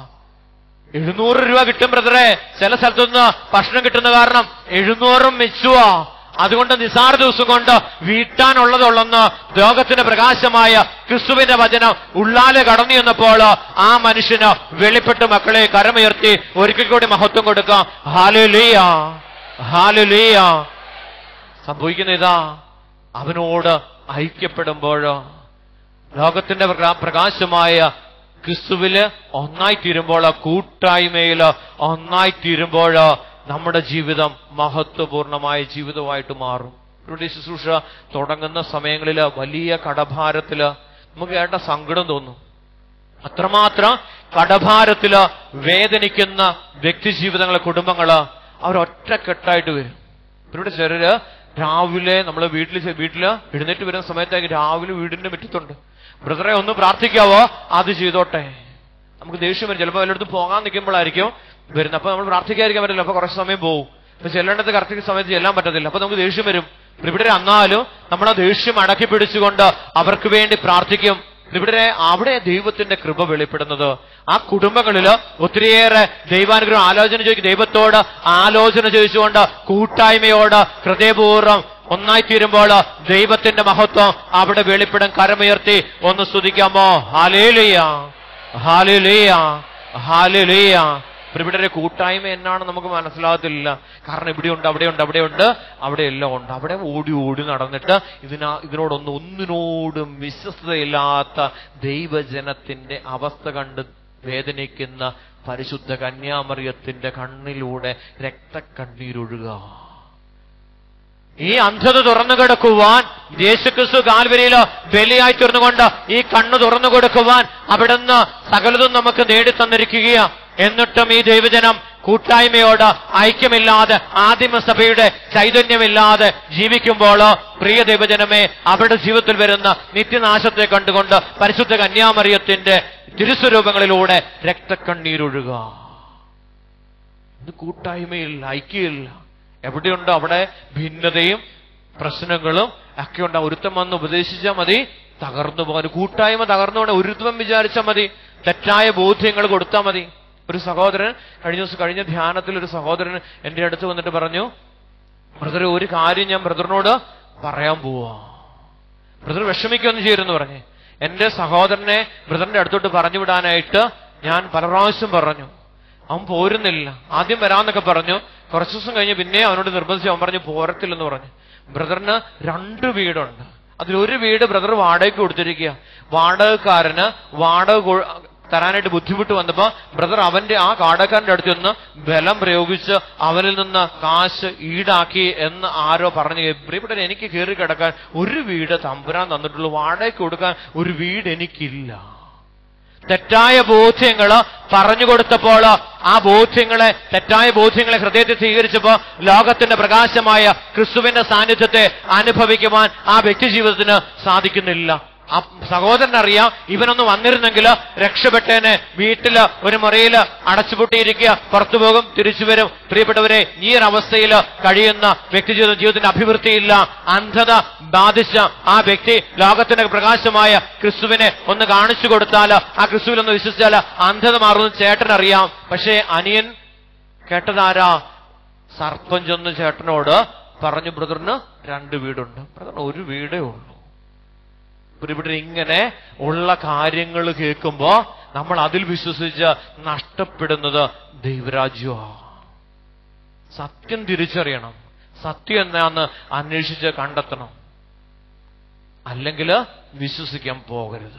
എഴുന്നൂറ് രൂപ കിട്ടും ബ്രദറെ ചില സ്ഥലത്തുനിന്ന് ഭക്ഷണം കിട്ടുന്ന കാരണം എഴുന്നൂറും മെച്ചുവാ അതുകൊണ്ട് നിസാര ദിവസം കൊണ്ട് വീട്ടാനുള്ളതുള്ളെന്ന് ലോകത്തിന്റെ പ്രകാശമായ ക്രിസ്തുവിന്റെ വചനം ഉള്ളാലെ കടന്നു ചെന്നപ്പോൾ ആ മനുഷ്യന് വെളിപ്പെട്ട് മക്കളെ കരമുയർത്തി ഒരിക്കൽ കൂടി മഹത്വം കൊടുക്കാം ഹാലുലീയ ഹാലുലീയ സംഭവിക്കുന്ന ഇതാ അവനോട് ഐക്യപ്പെടുമ്പോഴോ ലോകത്തിന്റെ പ്രകാ- പ്രകാശമായ ക്രിസ്തുവില് ഒന്നായിത്തീരുമ്പോൾ കൂട്ടായ്മയിൽ ഒന്നായിത്തീരുമ്പോൾ നമ്മുടെ ജീവിതം മഹത്വപൂർണമായ ജീവിതമായിട്ട് മാറും ഇവിടെ ഈ ശുശ്രൂഷ തുടങ്ങുന്ന സമയങ്ങളിൽ വലിയ കടഭാരത്തില് നമുക്ക് കേട്ട സങ്കടം തോന്നും അത്രമാത്രം കടഭാരത്തില് വേദനിക്കുന്ന വ്യക്തി ജീവിതങ്ങളെ കുടുംബങ്ങള് അവരൊറ്റക്കെട്ടായിട്ട് വരും ഇവിടെ ചിലര് രാവിലെ നമ്മൾ വീട്ടിൽ വീട്ടില് എഴുന്നേറ്റ് വരുന്ന സമയത്തേക്ക് രാവിലെ വീടിന്റെ മുറ്റത്തുണ്ട് ബ്രദറെ ഒന്ന് പ്രാർത്ഥിക്കാവോ അത് ചെയ്തോട്ടെ നമുക്ക് ദേഷ്യം വരും ചിലപ്പോൾ എല്ലായിടത്തും പോകാൻ നിൽക്കുമ്പോഴായിരിക്കും വരുന്നത് അപ്പൊ നമ്മൾ പ്രാർത്ഥിക്കാതിരിക്കാൻ പറ്റില്ല അപ്പൊ കുറച്ച് സമയം പോകും അപ്പൊ ചെല്ലേണ്ടത് കറക്റ്റ് സമയത്ത് ചെല്ലാൻ പറ്റത്തില്ല അപ്പൊ നമുക്ക് ദേഷ്യം വരും ഇവിടെ അന്നാലും നമ്മൾ ആ ദേഷ്യം അടക്കി പിടിച്ചുകൊണ്ട് അവർക്ക് വേണ്ടി പ്രാർത്ഥിക്കും ഇവിടെ അവിടെ ദൈവത്തിന്റെ കൃപ വെളിപ്പെടുന്നത് ആ കുടുംബങ്ങളില് ഒത്തിരിയേറെ ദൈവാനുഗ്രഹം ആലോചന ചോദിക്കും ദൈവത്തോട് ആലോചന ചോദിച്ചുകൊണ്ട് കൂട്ടായ്മയോട് ഹൃദയപൂർവ്വം ഒന്നായി തീരുമ്പോൾ ദൈവത്തിന്റെ മഹത്വം അവിടെ വെളിപ്പെടും കരമുയർത്തി ഒന്ന് സ്തുതിക്കാമോ ഹാലേലിയ ഹാലേലിയ ഹാലേലിയ ഇവിടെ കൂട്ടായ്മ എന്നാണ് നമുക്ക് മനസ്സിലാകത്തില്ല കാരണം ഇവിടെയുണ്ട് അവിടെയുണ്ട് അവിടെയുണ്ട് അവിടെ എല്ലാം ഉണ്ട് അവിടെ ഓടി ഓടി നടന്നിട്ട് ഇതിനാ ഇതിനോടൊന്നും ഒന്നിനോടും വിശ്വസ്തയില്ലാത്ത ദൈവജനത്തിന്റെ അവസ്ഥ കണ്ട് വേദനിക്കുന്ന പരിശുദ്ധ കന്യാമറിയത്തിന്റെ കണ്ണിലൂടെ രക്തക്കണ്ണീരൊഴുക ഈ അന്ധത തുറന്നു കിടക്കുവാൻ യേശുക്രിസ്തു കാൽവരിയിലോ ബലിയായി തീർന്നുകൊണ്ട് ഈ കണ്ണ് തുറന്നു കൊടുക്കുവാൻ അവിടുന്ന് സകലതും നമുക്ക് നേടിത്തന്നിരിക്കുകയാ എന്നിട്ടും ഈ ദൈവജനം കൂട്ടായ്മയോട് ഐക്യമില്ലാതെ ആദിമസഭയുടെ ചൈതന്യമില്ലാതെ ജീവിക്കുമ്പോൾ പ്രിയ ദൈവജനമേ അവരുടെ ജീവിതത്തിൽ വരുന്ന നിത്യനാശത്തെ കണ്ടുകൊണ്ട് പരിശുദ്ധ കന്യാമറിയത്തിന്റെ തിരുസ്വരൂപങ്ങളിലൂടെ രക്തക്കണ്ണീരൊഴുക ഇത് കൂട്ടായ്മയില്ല ഐക്യമില്ല എവിടെയുണ്ടോ അവിടെ ഭിന്നതയും പ്രശ്നങ്ങളും ഒക്കെ ഉണ്ട് ഒരുത്തം വന്ന് ഉപദേശിച്ചാൽ മതി തകർന്നു പോകാൻ കൂട്ടായ്മ തകർന്നുകൊണ്ട് ഒരുത്വം വിചാരിച്ചാൽ മതി തെറ്റായ ബോധ്യങ്ങൾ കൊടുത്താൽ മതി ഒരു സഹോദരൻ കഴിഞ്ഞ ദിവസം കഴിഞ്ഞ ധ്യാനത്തിൽ ഒരു സഹോദരൻ എന്റെ അടുത്ത് വന്നിട്ട് പറഞ്ഞു ബ്രദർ ഒരു കാര്യം ഞാൻ ബ്രദറിനോട് പറയാൻ പോവാ ബ്രദർ വിഷമിക്കൊന്നും ചെയ്യരുന്ന് പറഞ്ഞ് എന്റെ സഹോദരനെ ബ്രദറിന്റെ അടുത്തോട്ട് പറഞ്ഞു വിടാനായിട്ട് ഞാൻ പല പ്രാവശ്യം പറഞ്ഞു അവൻ പോരുന്നില്ല ആദ്യം വരാന്നൊക്കെ പറഞ്ഞു കുറച്ചു ദിവസം കഴിഞ്ഞ് പിന്നെ അവനോട് നിർബന്ധിച്ചു അവൻ പറഞ്ഞു പോരത്തില്ലെന്ന് പറഞ്ഞു ബ്രദറിന് രണ്ട് വീടുണ്ട് അതിലൊരു വീട് ബ്രദർ വാടകയ്ക്ക് കൊടുത്തിരിക്കുക വാടകക്കാരന് വാടക കൊ- തരാനായിട്ട് ബുദ്ധിമുട്ട് വന്നപ്പോ ബ്രദർ അവന്റെ ആ കാടക്കാരന്റെ അടുത്ത് നിന്ന് ബലം പ്രയോഗിച്ച് അവനിൽ നിന്ന് കാശ് ഈടാക്കി എന്ന് ആരോ പറഞ്ഞു പ്രിയപ്പെട്ട എനിക്ക് കയറി കിടക്കാൻ ഒരു വീട് തമ്പുരാൻ തന്നിട്ടുള്ളൂ വാടകയ്ക്ക് കൊടുക്കാൻ ഒരു വീട് എനിക്കില്ല തെറ്റായ ബോധ്യങ്ങള് പറഞ്ഞു കൊടുത്തപ്പോൾ ആ ബോധ്യങ്ങളെ തെറ്റായ ബോധ്യങ്ങളെ ഹൃദയത്തിൽ സ്വീകരിച്ചപ്പോ ലോകത്തിന്റെ പ്രകാശമായ ക്രിസ്തുവിന്റെ സാന്നിധ്യത്തെ അനുഭവിക്കുവാൻ ആ വ്യക്തി ജീവിതത്തിന് സാധിക്കുന്നില്ല ആ സഹോദരനറിയാം ഇവനൊന്ന് വന്നിരുന്നെങ്കിൽ രക്ഷപ്പെട്ടേനെ വീട്ടില് ഒരു മുറിയില് അടച്ചുപൂട്ടിയിരിക്കുക പുറത്തു പോകും തിരിച്ചു വരും പ്രിയപ്പെട്ടവരെ ഈ ഒരു അവസ്ഥയിൽ കഴിയുന്ന വ്യക്തി ജീവിത ജീവിതത്തിന്റെ അഭിവൃദ്ധിയില്ല അന്ധത ബാധിച്ച ആ വ്യക്തി ലോകത്തിന്റെ പ്രകാശമായ ക്രിസ്തുവിനെ ഒന്ന് കാണിച്ചു കൊടുത്താൽ ആ ക്രിസ്തുവിൽ ഒന്ന് വിശ്വസിച്ചാൽ അന്ധത മാറുന്ന ചേട്ടനറിയാം പക്ഷേ അനിയൻ കേട്ടതാരാ സർപ്പം ചെന്ന് ചേട്ടനോട് പറഞ്ഞു ബ്രദറിന് രണ്ട് വീടുണ്ട് ബ്രദറിന് ഒരു വീടേ ഉള്ളൂ ഇവിടെ ഇങ്ങനെ ഉള്ള കാര്യങ്ങൾ കേൾക്കുമ്പോ നമ്മൾ അതിൽ വിശ്വസിച്ച് നഷ്ടപ്പെടുന്നത് ദൈവരാജ്യമാണ് സത്യം തിരിച്ചറിയണം സത്യം എന്താന്ന് അന്വേഷിച്ച് കണ്ടെത്തണം അല്ലെങ്കിൽ വിശ്വസിക്കാൻ പോകരുത്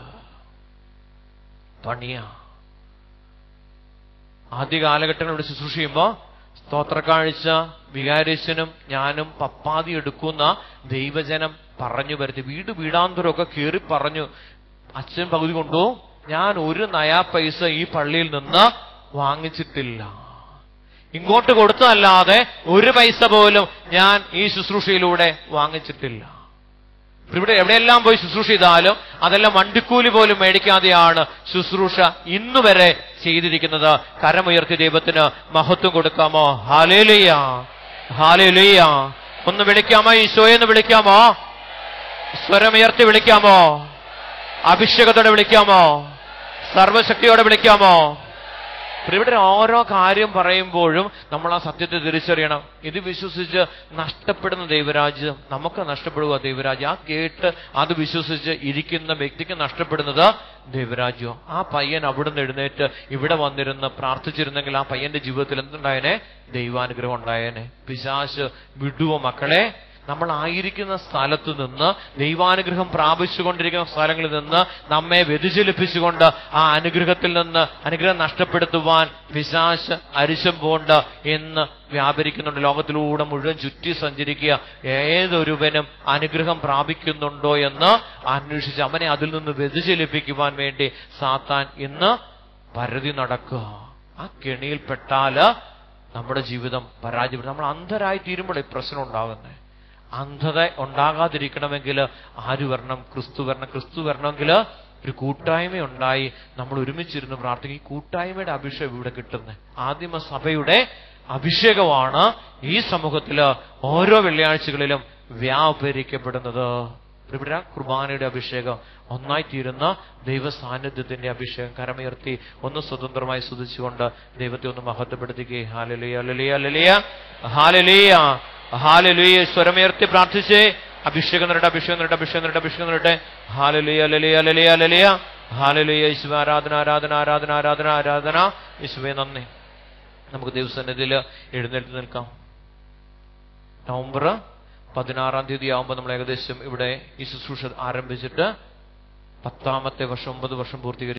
പണിയാ ആദ്യ കാലഘട്ടങ്ങളിൽ ഇവിടെ ശുശ്രൂഷ ചെയ്യുമ്പോ സ്തോത്രക്കാഴ്ച വികാരിച്ചനും ഞാനും പപ്പാതി എടുക്കുന്ന ദൈവജനം പറഞ്ഞു വരുത്തി വീട് വീടാന്തരമൊക്കെ കയറി പറഞ്ഞു അച്ഛൻ പകുതി കൊണ്ടു ഞാൻ ഒരു നയാ പൈസ ഈ പള്ളിയിൽ നിന്ന് വാങ്ങിച്ചിട്ടില്ല ഇങ്ങോട്ട് കൊടുത്തതല്ലാതെ ഒരു പൈസ പോലും ഞാൻ ഈ ശുശ്രൂഷയിലൂടെ വാങ്ങിച്ചിട്ടില്ല ഇവിടെ എവിടെയെല്ലാം പോയി ശുശ്രൂഷ ചെയ്താലും അതെല്ലാം വണ്ടിക്കൂലി പോലും മേടിക്കാതെയാണ് ശുശ്രൂഷ ഇന്നുവരെ ചെയ്തിരിക്കുന്നത് കരമുയർത്തി ദൈവത്തിന് മഹത്വം കൊടുക്കാമോ ഹാലേലുയ ഹാലേലുയ ഒന്ന് വിളിക്കാമോ ഈശോയെന്ന് വിളിക്കാമോ സ്വരമുയർത്തി വിളിക്കാമോ അഭിഷേകത്തോടെ വിളിക്കാമോ സർവശക്തിയോടെ വിളിക്കാമോ ഇവിടെ ഓരോ കാര്യം പറയുമ്പോഴും നമ്മൾ ആ സത്യത്തെ തിരിച്ചറിയണം ഇത് വിശ്വസിച്ച് നഷ്ടപ്പെടുന്ന ദൈവരാജ്യം നമുക്ക് നഷ്ടപ്പെടുക ദൈവരാജ്യം ആ കേട്ട് അത് വിശ്വസിച്ച് ഇരിക്കുന്ന വ്യക്തിക്ക് നഷ്ടപ്പെടുന്നത് ദൈവരാജ്യം ആ പയ്യൻ അവിടുന്ന് എഴുന്നേറ്റ് ഇവിടെ വന്നിരുന്ന് പ്രാർത്ഥിച്ചിരുന്നെങ്കിൽ ആ പയ്യന്റെ ജീവിതത്തിൽ എന്തുണ്ടായനെ ദൈവാനുഗ്രഹം ഉണ്ടായേനെ പിശാശ് വിടുവോ മക്കളെ നമ്മൾ ആയിരിക്കുന്ന സ്ഥലത്ത് നിന്ന് ദൈവാനുഗ്രഹം പ്രാപിച്ചുകൊണ്ടിരിക്കുന്ന സ്ഥലങ്ങളിൽ നിന്ന് നമ്മെ വ്യതിചലിപ്പിച്ചുകൊണ്ട് ആ അനുഗ്രഹത്തിൽ നിന്ന് അനുഗ്രഹം നഷ്ടപ്പെടുത്തുവാൻ പിശാശ് അരിശം പോണ്ട് എന്ന് വ്യാപരിക്കുന്നുണ്ട് ലോകത്തിലൂടെ മുഴുവൻ ചുറ്റി സഞ്ചരിക്കുക ഏതൊരുവനും അനുഗ്രഹം പ്രാപിക്കുന്നുണ്ടോ എന്ന് അന്വേഷിച്ച് അവനെ അതിൽ നിന്ന് വ്യതിചലിപ്പിക്കുവാൻ വേണ്ടി സാത്താൻ ഇന്ന് പരതി നടക്കുക ആ കെണിയിൽപ്പെട്ടാല് നമ്മുടെ ജീവിതം പരാജയപ്പെടും നമ്മൾ അന്ധരായി തീരുമ്പോഴേ പ്രശ്നം ഉണ്ടാകുന്നത് അന്ധത ഉണ്ടാകാതിരിക്കണമെങ്കിൽ ആര് വരണം ക്രിസ്തു വരണം ക്രിസ്തു വരണമെങ്കിൽ ഒരു കൂട്ടായ്മ ഉണ്ടായി നമ്മൾ ഒരുമിച്ചിരുന്ന് പ്രാർത്ഥിക്കും ഈ കൂട്ടായ്മയുടെ അഭിഷേകം ഇവിടെ കിട്ടുന്നത് ആദിമ സഭയുടെ അഭിഷേകമാണ് ഈ സമൂഹത്തില് ഓരോ വെള്ളിയാഴ്ചകളിലും വ്യാപരിക്കപ്പെടുന്നത് ഇവിടെ കുർബാനയുടെ അഭിഷേകം ഒന്നായി തീരുന്ന ദൈവ സാന്നിധ്യത്തിന്റെ അഭിഷേകം കരമുയർത്തി ഒന്ന് സ്വതന്ത്രമായി സ്തുതിച്ചുകൊണ്ട് ദൈവത്തെ ഒന്ന് മഹത്വപ്പെടുത്തുകയെ ഹാലലിയ ഹലലിയ ഹലലിയ ഹാലലിയ ഹാലലിയ സ്വരമുയർത്തി പ്രാർത്ഥിച്ചേ അഭിഷേകം നിരട്ടെ അഭിഷേകം നിരട്ടെ അഭിഷേകം നിരട്ടെ അഭിഷേകം നിരട്ടെ ഹാലലിയ ഹലലിയ ഹലലിയ ഹലലിയ ഹാലലിയ യേശുവ ആരാധന ആരാധന ആരാധന ആരാധന ആരാധന യേശുവെ നന്ദി നമുക്ക് ദൈവസന്നിധിയിൽ എഴുന്നേറ്റ് നിൽക്കാം നവംബർ പതിനാറാം തീയതി ആകുമ്പോൾ നമ്മൾ ഏകദേശം ഇവിടെ ഈ ശുശ്രൂഷ ആരംഭിച്ചിട്ട് പത്താമത്തെ വർഷം ഒമ്പത് വർഷം പൂർത്തീകരിച്ചു